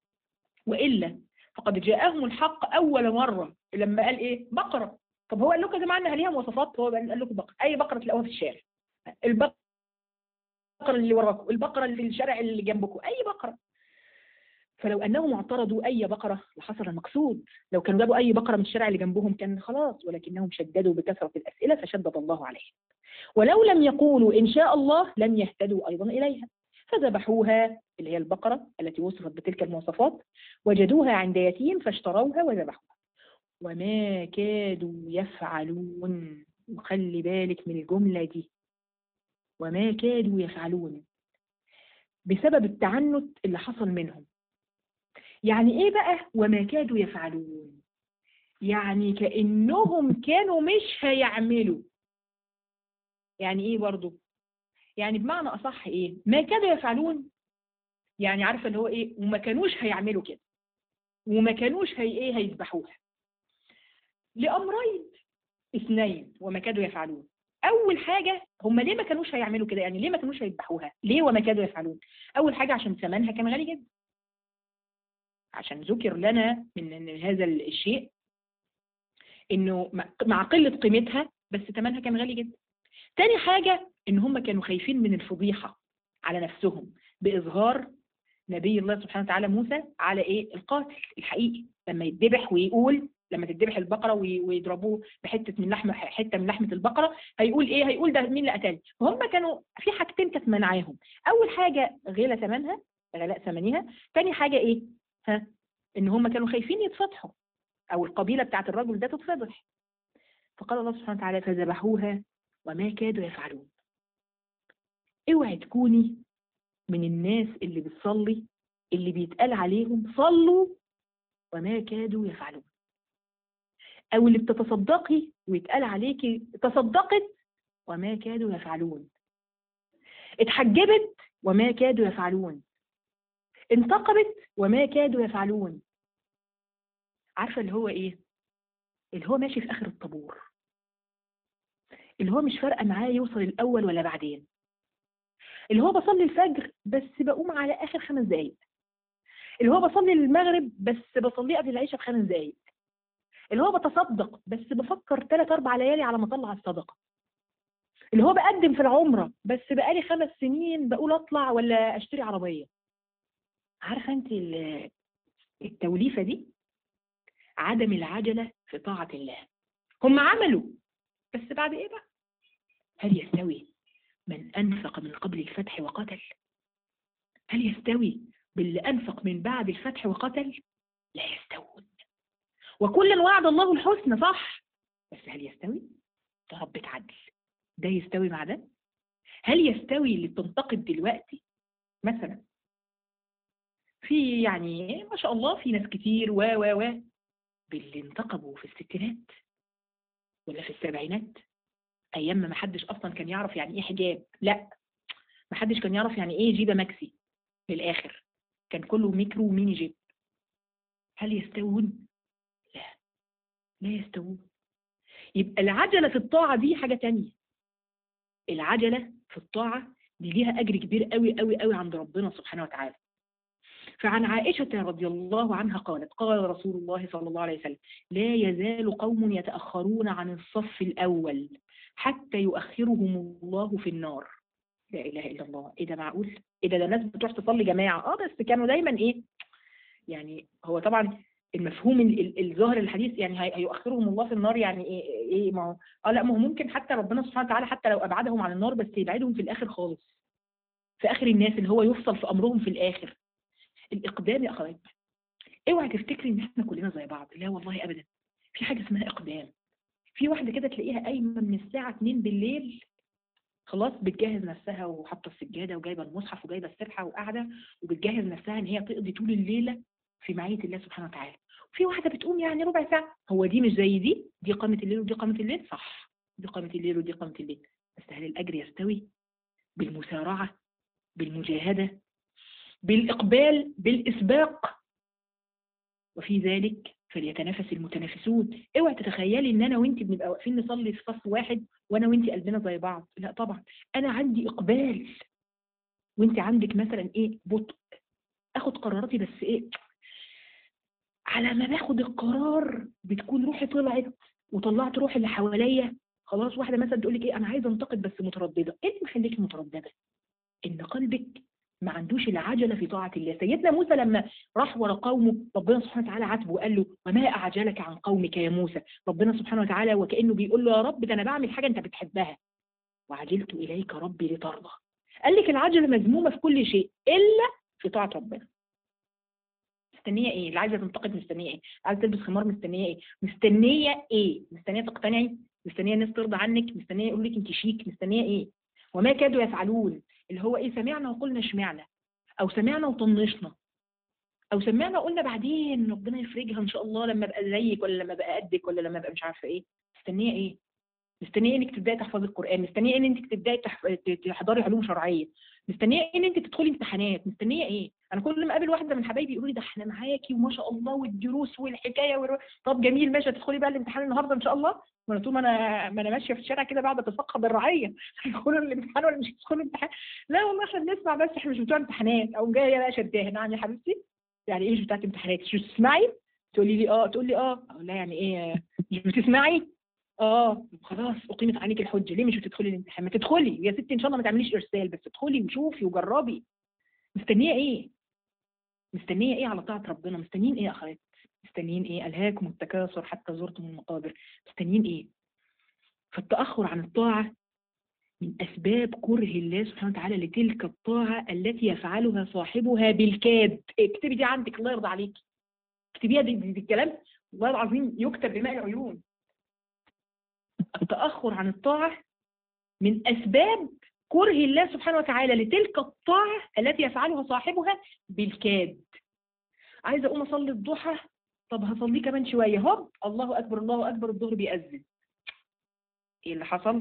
والا فقد جاءهم الحق اول مره لما قال ايه بقره طب هو قال لكم يا جماعه انها ليها مواصفات هو قال لكم بقره اي بقره تلاقوها في الشارع البقره اللي وراكم البقره اللي في الشارع اللي جنبكم اي بقره فلو انهم اعترضوا اي بقره لحصل المقصود لو كانوا جابوا اي بقره من الشارع اللي جنبهم كان خلاص ولكنهم شددوا بكثره الاسئله فشدد الله عليهم ولو لم يقولوا ان شاء الله لم يهتدوا ايضا اليها فذبحوها اللي هي البقرة التي وصفت بتلك المواصفات وجدوها عند يتيم فاشتروها وذبحوها وما كادوا يفعلون وخلي بالك من الجملة دي وما كادوا يفعلون بسبب التعنت اللي حصل منهم يعني ايه بقى وما كادوا يفعلون يعني كأنهم كانوا مش هيعملوا يعني ايه برضو يعني بمعنى اصح ايه ما كانوا يفعلون يعني عارفه اللي هو ايه وما كانوش هيعملوا كده وما كانوش هي ايه هيذبحوها لامرين اثنين وما كانوا يفعلون اول حاجه هم ليه ما كانوش هيعملوا كده يعني ليه ما كانوش هيذبحوها ليه وما كانوا يفعلون اول حاجه عشان ثمنها كان غالي جدا عشان ذكر لنا من هذا الشيء انه مع قله قيمتها بس ثمنها كان غالي جدا تاني حاجه ان هم كانوا خايفين من الفضيحه على نفسهم باظهار نبي الله سبحانه وتعالى موسى على ايه القاتل الحقيقي لما يتذبح ويقول لما تذبح البقره ويضربوه بحته من لحم حته من لحمه البقره هيقول ايه هيقول ده مين اللي قتلني فهم كانوا في حاجتين كانت منعاهم اول حاجه غلى ثمنها غلاء ثمنها تاني حاجه ايه ها ان هم كانوا خايفين يتفضحوا او القبيله بتاعت الرجل ده تتفضح فقال الله سبحانه وتعالى فذبحوها وما كادوا يفعلون اوعي تكوني من الناس اللي بتصلي اللي بيتقال عليهم صلوا وما كادوا يفعلون او اللي بتتصدقي ويتقال عليكي تصدقت وما كادوا يفعلون اتحجبت وما كادوا يفعلون انتقبت وما كادوا يفعلون عارفه اللي هو ايه اللي هو ماشي في اخر الطابور اللي هو مش فارقه معاه يوصل الاول ولا بعدين اللي هو بصلي الفجر بس بقوم على اخر خمس دقايق اللي هو بصلي المغرب بس بصليه قبل العشاء بخمس دقايق اللي هو بتصدق بس بفكر ثلاث اربع ليالي على ما اطلع الصدقه اللي هو بقدم في العمره بس بقالي خمس سنين بقول اطلع ولا اشتري عربيه عارفه انت ال- التوليفه دي عدم العجله في طاعه الله هم عملوا بس بعد ايه بقى هل يستوي من انفق من قبل الفتح وقتل هل يستوي باللي انفق من بعد الفتح وقتل لا يستوون وكلا وعد الله الحسنى صح بس هل يستوي ده ربة عدل ده يستوي مع ده هل يستوي اللي بتنتقد دلوقتي مثلا في يعني ما شاء الله في ناس كتير و و و باللي انتقبوا في الستينات ولا في السبعينات ايام ما حدش اصلا كان يعرف يعني ايه حجاب لا ما حدش كان يعرف يعني ايه جيبه ماكسي للاخر كان كله ميكرو وميني جيب هل يستوون لا لا يستوون يبقى العجلة في الطاعة دي حاجة تانية العجلة في الطاعة دي ليها أجر كبير قوي قوي قوي عند ربنا سبحانه وتعالى فعن عائشة رضي الله عنها قالت قال رسول الله صلى الله عليه وسلم لا يزال قوم يتأخرون عن الصف الأول حتى يؤخرهم الله في النار لا إله إلا الله إيه ده معقول؟ إيه ده ده الناس بتروح تصلي جماعة آه بس كانوا دايما إيه يعني هو طبعا المفهوم ال- ال- الظاهر الحديث يعني هي- هيؤخرهم الله في النار يعني ايه ايه ما هو اه لا ما هو ممكن حتى ربنا سبحانه وتعالى حتى لو ابعدهم عن النار بس يبعدهم في الاخر خالص في اخر الناس اللي هو يفصل في امرهم في الاخر الاقدام يا اخوات اوعي تفتكري ان احنا كلنا زي بعض لا والله ابدا في حاجه اسمها اقدام في واحده كده تلاقيها قايمه من الساعه 2 بالليل خلاص بتجهز نفسها وحاطه السجاده وجايبه المصحف وجايبه السبحه وقاعده وبتجهز نفسها ان هي تقضي طول الليله في معيه الله سبحانه وتعالى في واحده بتقوم يعني ربع ساعه هو دي مش زي دي دي قامه الليل ودي قامه الليل صح دي قامه الليل ودي قامه الليل بس هل الاجر يستوي بالمسارعه بالمجاهده بالاقبال بالاسباق وفي ذلك فليتنافس المتنافسون اوعي تتخيلي ان انا وانت بنبقى واقفين نصلي في صف واحد وانا وانت قلبنا زي بعض لا طبعا انا عندي اقبال وانت عندك مثلا ايه بطء اخد قراراتي بس ايه على ما باخد القرار بتكون روحي طلعت وطلعت روح اللي حواليا خلاص واحده مثلا تقول لك ايه انا عايزه انتقد بس متردده ايه اللي مخليكي متردده ان قلبك ما عندوش العجله في طاعه الله سيدنا موسى لما راح ورا قومه ربنا سبحانه وتعالى عاتبه وقال له وما اعجلك عن قومك يا موسى ربنا سبحانه وتعالى وكانه بيقول له يا رب ده انا بعمل حاجه انت بتحبها وعجلت اليك ربي لترضى قال لك العجله مذمومه في كل شيء الا في طاعه ربنا مستنيه ايه اللي عايزه تنتقد مستنيه ايه عايزه تلبس خمار مستنيه ايه مستنيه ايه مستنيه تقتنعي مستنيه الناس ترضى عنك مستنيه يقول لك انت شيك مستنيه ايه وما كادوا يفعلون اللي هو ايه سمعنا وقلنا اشمعنا او سمعنا وطنشنا او سمعنا وقلنا بعدين ربنا يفرجها ان شاء الله لما ابقى زيك ولا لما ابقى قدك ولا لما ابقى مش عارفه ايه مستنيه ايه مستنيه انك تبداي تحفظي القران مستنيه ان انت تبداي تحف... تحضري علوم شرعيه مستنيه ان انت تدخلي امتحانات مستنيه ايه انا كل ما اقابل واحده من حبايبي يقولوا لي ده احنا معاكي وما شاء الله والدروس والحكايه والر... طب جميل ماشي هتدخلي بقى الامتحان النهارده ان شاء الله وانا طول ما انا ما انا ماشيه في الشارع كده بعد اتفقد الرعيه هيدخلوا الامتحان ولا مش هيدخلوا الامتحان لا والله احنا بنسمع بس احنا مش بتوع امتحانات او جايه بقى شداها نعم يا حبيبتي يعني ايه مش بتاعت امتحانات مش بتسمعي تقولي لي اه تقول لي اه اقول لها يعني ايه مش بتسمعي اه خلاص اقيمت عليك الحجه ليه مش بتدخلي الامتحان ما تدخلي يا ستي ان شاء الله ما تعمليش ارسال بس ادخلي وشوفي وجربي مستنيه ايه مستنيه ايه على طاعه ربنا مستنيين ايه يا اخوات مستنيين ايه الهاكم التكاثر حتى زرتم المقابر مستنيين ايه فالتاخر عن الطاعه من أسباب كره الله سبحانه وتعالى لتلك الطاعة التي يفعلها صاحبها بالكاد اكتبي دي عندك الله يرضى عليك اكتبيها دي, دي, دي الكلام والله العظيم يكتب بماء العيون التأخر عن الطاعة من أسباب كره الله سبحانه وتعالى لتلك الطاعة التي يفعلها صاحبها بالكاد عايزة أقوم أصلي الضحى طب هصليه كمان شوية هوب الله أكبر الله أكبر الظهر بيأذن إيه اللي حصل؟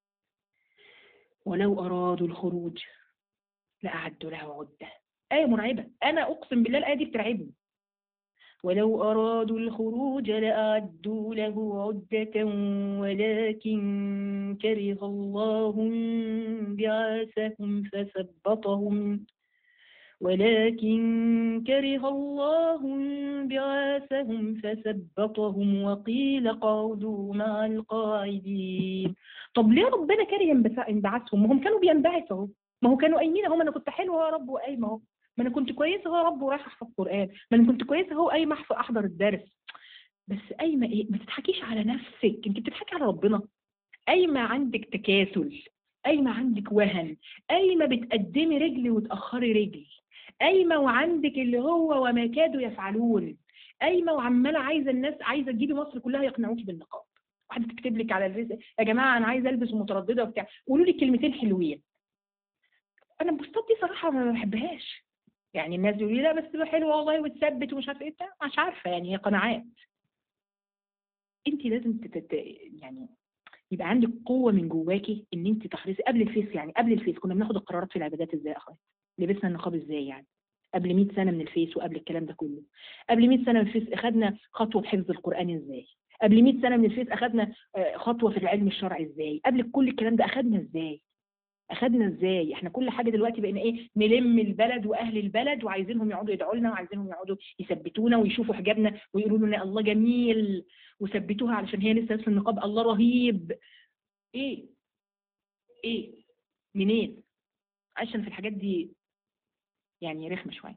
ولو أرادوا الخروج لأعدوا له عدة آية مرعبة أنا أقسم بالله الآية دي بترعبني ولو أرادوا الخروج لأعدوا له عدة ولكن كره الله بعاثهم فثبطهم ولكن كره الله بعاثهم فثبطهم وقيل قعدوا مع القاعدين طب ليه ربنا كره انبعاثهم ما هم كانوا بينبعثوا اهو ما هو كانوا قايمين اهو ما انا كنت حلوه يا رب وقايمه اهو ما انا كنت كويسه اهو يا رب ورايحه احفظ قران ما انا كنت كويسه اهو قايمه احضر الدرس بس قايمه ايه ما تضحكيش على نفسك انت بتضحكي على ربنا قايمه عندك تكاسل قايمه عندك وهن قايمه بتقدمي رجل وتاخري رجل قايمه وعندك اللي هو وما كادوا يفعلون قايمه وعماله عايزه الناس عايزه تجيبي مصر كلها يقنعوكي بالنقاب واحده تكتب لك على الرزق يا جماعه انا عايزه البس ومتردده وبتاع قولوا لي كلمتين حلوين انا البوستات دي صراحه ما بحبهاش يعني الناس يقولوا لي لا بس حلوه والله وتثبت ومش عارفه ايه بتاع مش عارفه يعني هي قناعات انت لازم تتت... يعني يبقى عندك قوه من جواكي ان انت تحرصي قبل الفيس يعني قبل الفيس كنا بناخد القرارات في العبادات ازاي يا اخويا لبسنا النقاب ازاي يعني قبل 100 سنه من الفيس وقبل الكلام ده كله قبل 100 سنه من الفيس اخذنا خطوه بحفظ القران ازاي قبل 100 سنه من الفيس اخذنا خطوه في العلم الشرعي ازاي قبل كل الكلام ده اخذنا ازاي اخذنا ازاي احنا كل حاجه دلوقتي بقينا ايه نلم البلد واهل البلد وعايزينهم يقعدوا يدعوا لنا وعايزينهم يقعدوا يثبتونا ويشوفوا حجابنا ويقولوا لنا الله جميل وثبتوها علشان هي لسه في النقاب الله رهيب ايه ايه منين عشان في الحاجات دي يعني رخمه شويه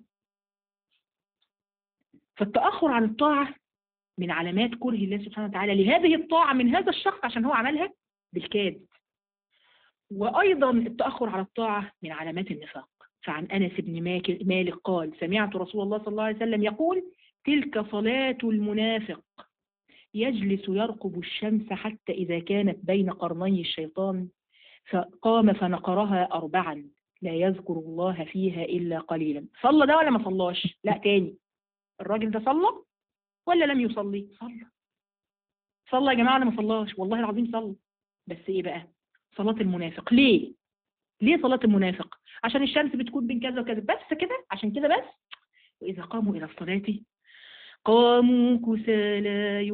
فالتاخر عن الطاعه من علامات كره الله سبحانه وتعالى لهذه الطاعه من هذا الشخص عشان هو عملها بالكاد وأيضا التأخر على الطاعة من علامات النفاق فعن أنس بن مالك قال سمعت رسول الله صلى الله عليه وسلم يقول تلك صلاة المنافق يجلس يرقب الشمس حتى إذا كانت بين قرني الشيطان فقام فنقرها أربعا لا يذكر الله فيها إلا قليلا صلى ده ولا ما صلاش لا تاني الراجل ده صلى ولا لم يصلي صلى صلى يا جماعة ولا ما صلاش والله العظيم صلى بس إيه بقى صلاة المنافق ليه؟ ليه صلاة المنافق؟ عشان الشمس بتكون بين كذا وكذا بس كده عشان كده بس وإذا قاموا إلى الصلاة قاموا كسالى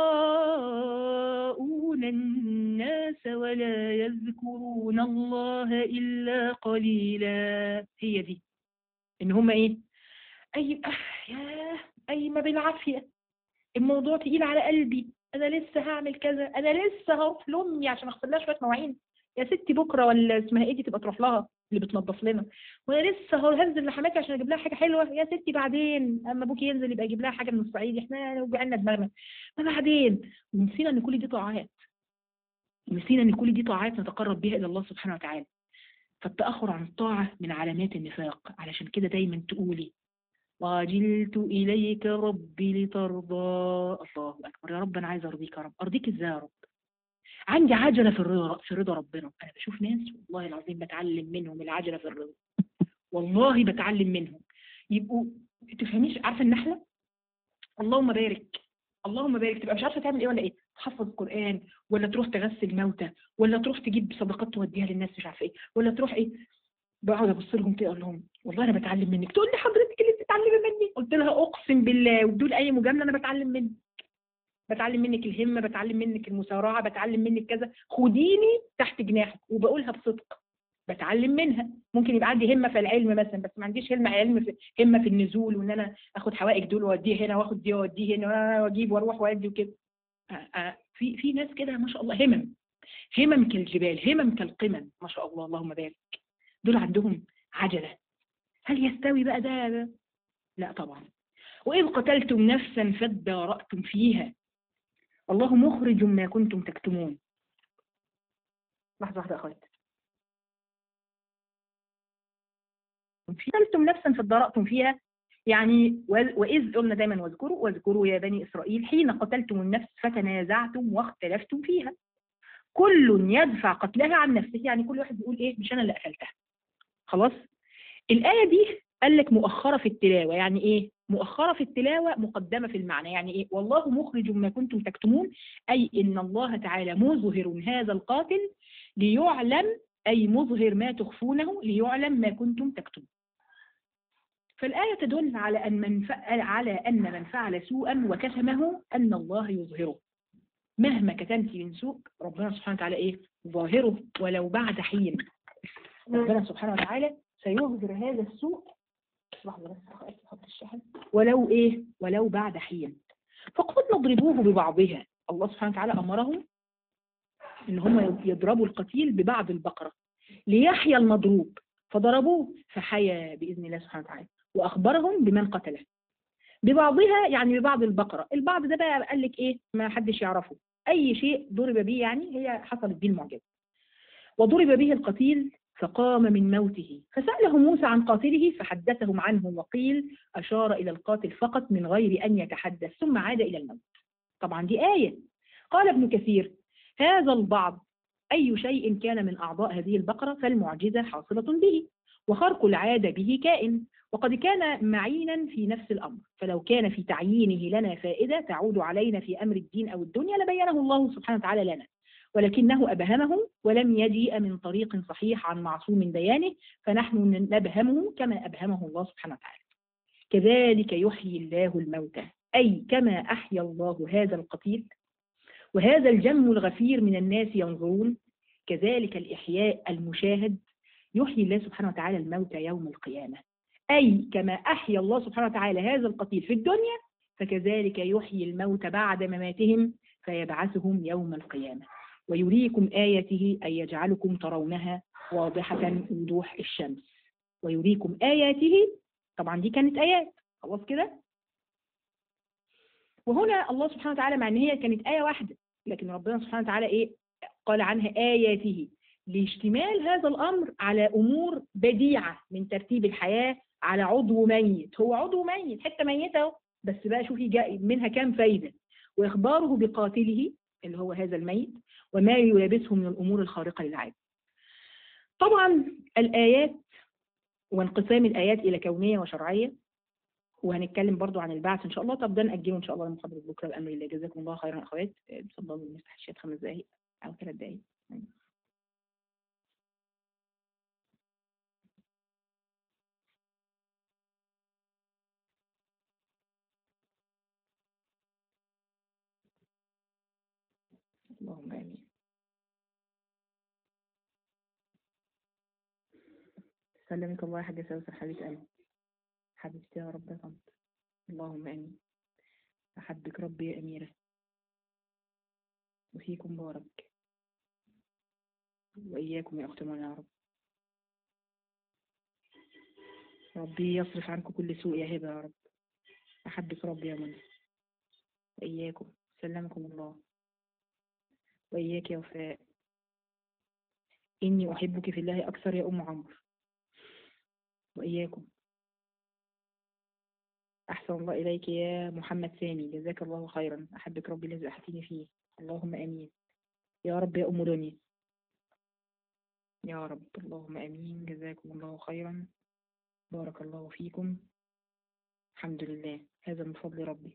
يراءون الناس ولا يذكرون الله إلا قليلا هي دي إن هم إيه؟ أي ياه أي ما بالعافية الموضوع تقيل على قلبي أنا لسه هعمل كذا أنا لسه هروح لأمي عشان أغسل لها شوية مواعين يا ستي بكره ولا اسمها ايه دي تبقى تروح لها اللي بتنظف لنا وانا لسه هنزل لحماتي عشان اجيب لها حاجه حلوه يا ستي بعدين اما ابوكي ينزل يبقى يجيب لها حاجه من الصعيد احنا وجعنا دماغنا ما بعدين ونسينا ان كل دي طاعات نسينا ان كل دي طاعات نتقرب بها الى الله سبحانه وتعالى فالتاخر عن الطاعه من علامات النفاق علشان كده دايما تقولي وعجلت إليك ربي لترضى الله أكبر يا رب أنا عايز أرضيك يا رب أرضيك إزاي يا رب عندي عجلة في الرضا في رضا ربنا أنا بشوف ناس والله العظيم بتعلم منهم العجلة في الرضا والله بتعلم منهم يبقوا تفهميش عارفة النحلة اللهم بارك اللهم بارك تبقى مش عارفة تعمل إيه ولا إيه تحفظ القرآن ولا تروح تغسل موتى ولا تروح تجيب صدقات توديها للناس مش عارفة إيه ولا تروح إيه بقعد ابص لهم كده اقول لهم والله انا بتعلم منك تقول لي حضرتك اللي بتتعلمي مني قلت لها اقسم بالله وبدون اي مجامله انا بتعلم منك بتعلم منك الهمه بتعلم منك المسارعه بتعلم منك كذا خديني تحت جناحك وبقولها بصدق بتعلم منها ممكن يبقى عندي همه في العلم مثلا بس ما عنديش همه علم في همه في النزول وان انا اخد حوائج دول واوديه هنا واخد دي واوديه هنا واجيب واروح وادي وكده في في ناس كده ما شاء الله همم همم كالجبال همم كالقمم ما شاء الله اللهم بارك دول عندهم عجله هل يستوي بقى ده, ده؟ لا طبعا وإذ قتلتم نفسا فادارأتم فيها الله مخرج ما كنتم تكتمون لحظة واحدة يا أخوات ادارأتم فيها قتلتم نفسا فادارأتم فيها يعني و- وإذ قلنا دايما واذكروا واذكروا يا بني إسرائيل حين قتلتم النفس فتنازعتم واختلفتم فيها كل يدفع قتلها عن نفسه يعني كل واحد بيقول ايه مش انا اللي قتلتها خلاص الآية دي قال لك مؤخرة في التلاوة يعني ايه مؤخرة في التلاوة مقدمة في المعنى يعني ايه والله مخرج ما كنتم تكتمون أي إن الله تعالى مظهر هذا القاتل ليعلم أي مظهر ما تخفونه ليعلم ما كنتم تكتمون فالآية تدل على أن من فعل على أن من فعل سوءا وكتمه أن الله يظهره مهما كتمت من سوء ربنا سبحانه وتعالى إيه ظاهره ولو بعد حين ربنا سبحانه وتعالى سيظهر هذا السوء لحظة بس أحط الشحن ولو إيه ولو بعد حين فقلنا اضربوه ببعضها الله سبحانه وتعالى أمرهم إن هم يضربوا القتيل ببعض البقرة ليحيى المضروب فضربوه فحيا بإذن الله سبحانه وتعالى وأخبرهم بمن قتله ببعضها يعني ببعض البقرة البعض ده بقى قال لك إيه ما حدش يعرفه أي شيء ضرب به يعني هي حصلت به المعجزة وضرب به القتيل فقام من موته فسأله موسى عن قاتله فحدثهم عنه وقيل أشار إلى القاتل فقط من غير أن يتحدث ثم عاد إلى الموت طبعا دي آية قال ابن كثير هذا البعض أي شيء كان من أعضاء هذه البقرة فالمعجزة حاصلة به وخرق العادة به كائن وقد كان معينا في نفس الأمر فلو كان في تعيينه لنا فائدة تعود علينا في أمر الدين أو الدنيا لبينه الله سبحانه وتعالى لنا ولكنه أبهمه ولم يجيء من طريق صحيح عن معصوم بيانه فنحن نبهمه كما أبهمه الله سبحانه وتعالى كذلك يحيي الله الموتى أي كما أحيا الله هذا القتيل وهذا الجم الغفير من الناس ينظرون كذلك الإحياء المشاهد يحيي الله سبحانه وتعالى الموتى يوم القيامة أي كما أحيا الله سبحانه وتعالى هذا القتيل في الدنيا فكذلك يحيي الموتى بعد مماتهم فيبعثهم يوم القيامة ويريكم آياته أن يجعلكم ترونها واضحة وضوح الشمس ويريكم آياته طبعا دي كانت آيات خلاص كده وهنا الله سبحانه وتعالى مع ان هي كانت آية واحدة لكن ربنا سبحانه وتعالى ايه قال عنها آياته لاشتمال هذا الأمر على أمور بديعة من ترتيب الحياة على عضو ميت هو عضو ميت حتة ميتة اهو بس بقى شوفي جاء منها كام فايدة وإخباره بقاتله اللي هو هذا الميت وما يلابسه من الأمور الخارقة للعادة طبعا الآيات وانقسام الآيات إلى كونية وشرعية وهنتكلم برضو عن البعث إن شاء الله طب ده نأجله إن شاء الله لمحاضرة بكرة بأمر الله جزاكم الله خيرا يا أخوات اتفضلوا نفتح الشات خمس دقايق أو ثلاث دقايق اللهم آمين سلمك الله يا حاجة سوسن حبيبة قلبي حبيبتي يا رب يا طنط اللهم آمين أحبك ربي يا أميرة وفيكم بارك وإياكم يا أخت منى يا رب ربي يصرف عنكم كل سوء يا هبة يا رب أحبك ربي يا منى وإياكم سلمكم الله وإياك يا وفاء إني أحبك في الله أكثر يا أم عمرو وإياكم أحسن الله إليك يا محمد سامي جزاك الله خيرا أحبك ربي الذي أحتني فيه اللهم آمين يا رب يا أم دنيا يا رب اللهم آمين جزاكم الله خيرا بارك الله فيكم الحمد لله هذا من فضل ربي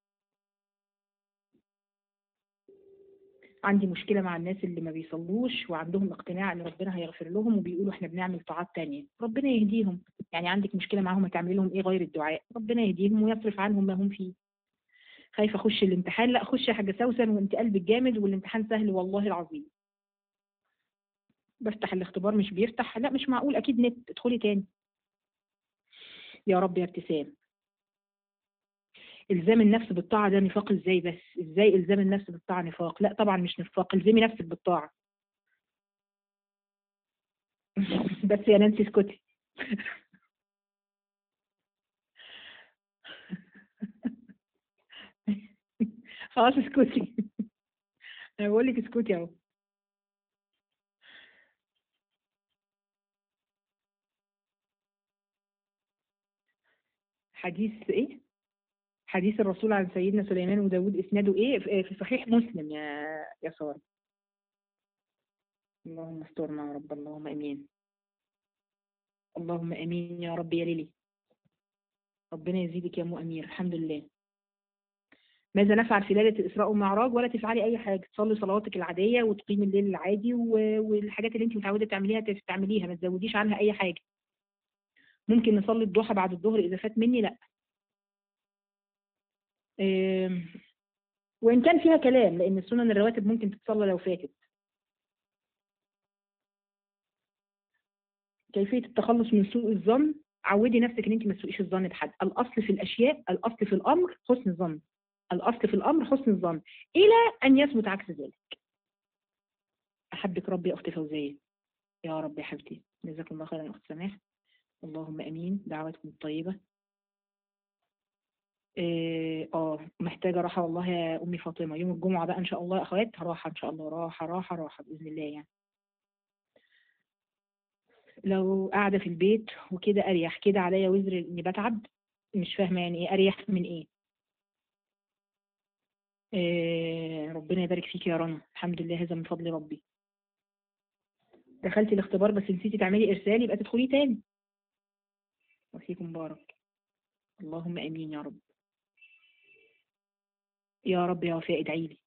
عندي مشكلة مع الناس اللي ما بيصلوش وعندهم اقتناع ان ربنا هيغفر لهم وبيقولوا احنا بنعمل طاعات تانية ربنا يهديهم يعني عندك مشكلة معاهم هتعملي لهم ايه غير الدعاء ربنا يهديهم ويصرف عنهم ما هم فيه خايفة اخش الامتحان لا خش يا حاجة سوسن وانت قلبك جامد والامتحان سهل والله العظيم بفتح الاختبار مش بيفتح لا مش معقول اكيد نت ادخلي تاني يا رب يا ابتسام الزام النفس بالطاعة ده نفاق ازاي بس ازاي الزام النفس بالطاعة نفاق لا طبعا مش نفاق الزمي نفسك بالطاعة بس يا نانسي اسكتي خلاص اسكتي انا بقول لك اسكتي اهو حديث ايه حديث الرسول عن سيدنا سليمان وداود اسناده ايه في في صحيح مسلم يا يا ساره اللهم استرنا يا رب اللهم امين اللهم امين يا رب يا ليلي ربنا يزيدك يا ام امير الحمد لله ماذا نفعل في ليله الاسراء والمعراج ولا تفعلي اي حاجه تصلي صلواتك العاديه وتقيمي الليل العادي و- والحاجات اللي انت متعوده تعمليها تف- تعمليها ما تزوديش عنها اي حاجه ممكن نصلي الضحى بعد الظهر اذا فات مني لا آم، وان كان فيها كلام لان السنن الرواتب ممكن تتصلى لو فاتت كيفيه التخلص من سوء الظن عودي نفسك ان انت ما تسوقيش الظن بحد الاصل في الاشياء الاصل في الامر حسن الظن الاصل في الامر حسن الظن الى ان يثبت عكس ذلك احبك ربي يا اختي فوزيه يا رب يا حبيبتي جزاكم الله خيرا يا اخت سماح اللهم امين دعواتكم الطيبه إيه، اه محتاجه راحه والله يا امي فاطمه يوم الجمعه بقى ان شاء الله يا اخوات راحه ان شاء الله راحه راحه راحه باذن الله يعني لو قاعده في البيت وكده اريح كده عليا وزر اني بتعب مش فاهمه يعني ايه اريح من ايه إيه، ربنا يبارك فيك يا رنا الحمد لله هذا من فضل ربي دخلتي الاختبار بس نسيتي تعملي ارسال يبقى تدخليه تاني وفيكم بارك اللهم امين يا رب يا رب يا وفاء ادعي لي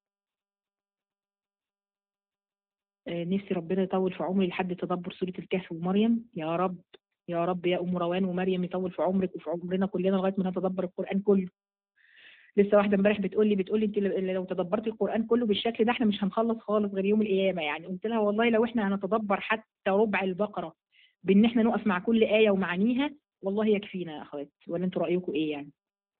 آه، نفسي ربنا يطول في عمري لحد تدبر سورة الكهف ومريم يا رب يا رب يا أم روان ومريم يطول في عمرك وفي عمرنا كلنا لغاية ما نتدبر القرآن كله لسه واحدة امبارح بتقول لي بتقول لي انت ل- لو تدبرتي القرآن كله بالشكل ده احنا مش هنخلص خالص غير يوم القيامة يعني قلت لها والله لو احنا هنتدبر حتى ربع البقرة بان احنا نقف مع كل آية ومعانيها والله يكفينا يا اخوات ولا انتوا رأيكم ايه يعني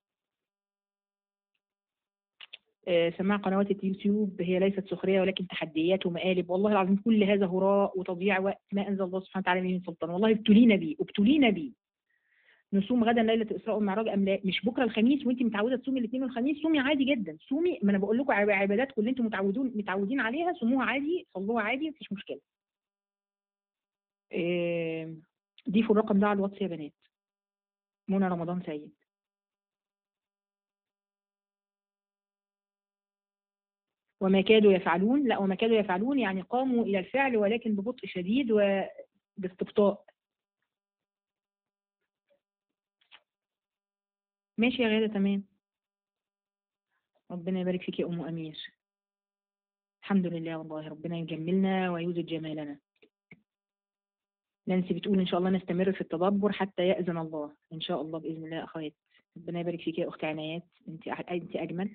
آه، سماع قنوات اليوتيوب هي ليست سخرية ولكن تحديات ومقالب والله العظيم كل هذا هراء وتضييع وقت ما أنزل الله سبحانه وتعالى به من سلطان والله ابتلينا بيه ابتلينا بيه نصوم غدا ليلة الإسراء والمعراج أم لا مش بكرة الخميس وأنت متعودة تصومي الاثنين والخميس صومي عادي جدا صومي ما أنا بقول لكم عب- عباداتكم اللي أنتم متعودون متعودين عليها صوموها عادي صلوها عادي مفيش مشكلة آه، ضيفوا الرقم ده على الواتس يا بنات منى رمضان سيد وما كادوا يفعلون لا وما كادوا يفعلون يعني قاموا إلى الفعل ولكن ببطء شديد وباستبطاء ماشي يا غادة تمام ربنا يبارك فيك يا أم أمير الحمد لله والله ربنا يجملنا ويوزد جمالنا نانسي بتقول إن شاء الله نستمر في التدبر حتى يأذن الله إن شاء الله بإذن الله أخوات ربنا يبارك فيك يا أخت عنايات أنت أح- أنت أجمل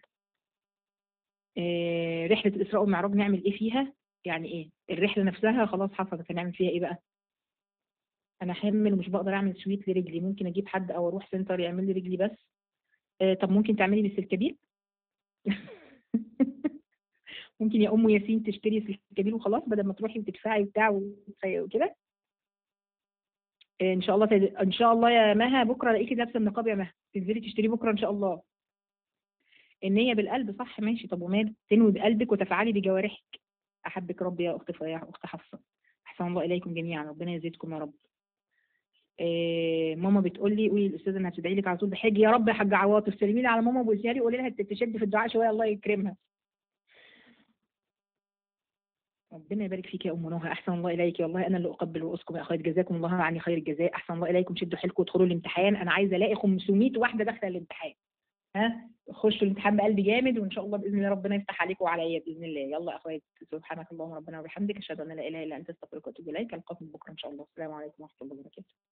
آه، رحلة الإسراء والمعراج نعمل إيه فيها؟ يعني إيه؟ الرحلة نفسها خلاص حصلت هنعمل فيها إيه بقى؟ أنا حامل ومش بقدر أعمل سويت لرجلي ممكن أجيب حد أو أروح سنتر يعمل لي رجلي بس آه، طب ممكن تعملي بالسلكبيل؟ ممكن يا أم ياسين تشتري سلكبيل وخلاص بدل ما تروحي وتدفعي وبتاع وت- وكده آه، إن شاء الله تد... إن شاء الله يا مها بكرة ألاقيكي لابسة النقاب يا مها تنزلي تشتري بكرة إن شاء الله النية بالقلب صح ماشي طب ومال تنوي بقلبك وتفعلي بجوارحك أحبك ربي يا أخت فيا أخت حفصة أحسن الله إليكم جميعا ربنا يزيدكم يا رب إيه ماما بتقول لي قولي للأستاذة إنها بتدعي لك على طول بحج يا رب يا حاج عواطف سلمي لي على ماما وبوسيها لي وقولي لها تشد في الدعاء شوية الله يكرمها ربنا يبارك فيك يا ام نهى احسن الله اليك والله انا اللي اقبل رؤوسكم يا اخوات جزاكم الله عني خير الجزاء احسن الله اليكم شدوا حيلكم وادخلوا الامتحان انا عايزه الاقي 500 واحده داخله الامتحان ها خشوا الامتحان بقلب جامد وان شاء الله باذن الله ربنا يفتح عليكم وعليا باذن الله يلا يا اخوات سبحانك اللهم ربنا وبحمدك اشهد ان لا اله الا انت استغفرك واتوب اليك القاكم بكره ان شاء الله السلام عليكم ورحمه الله وبركاته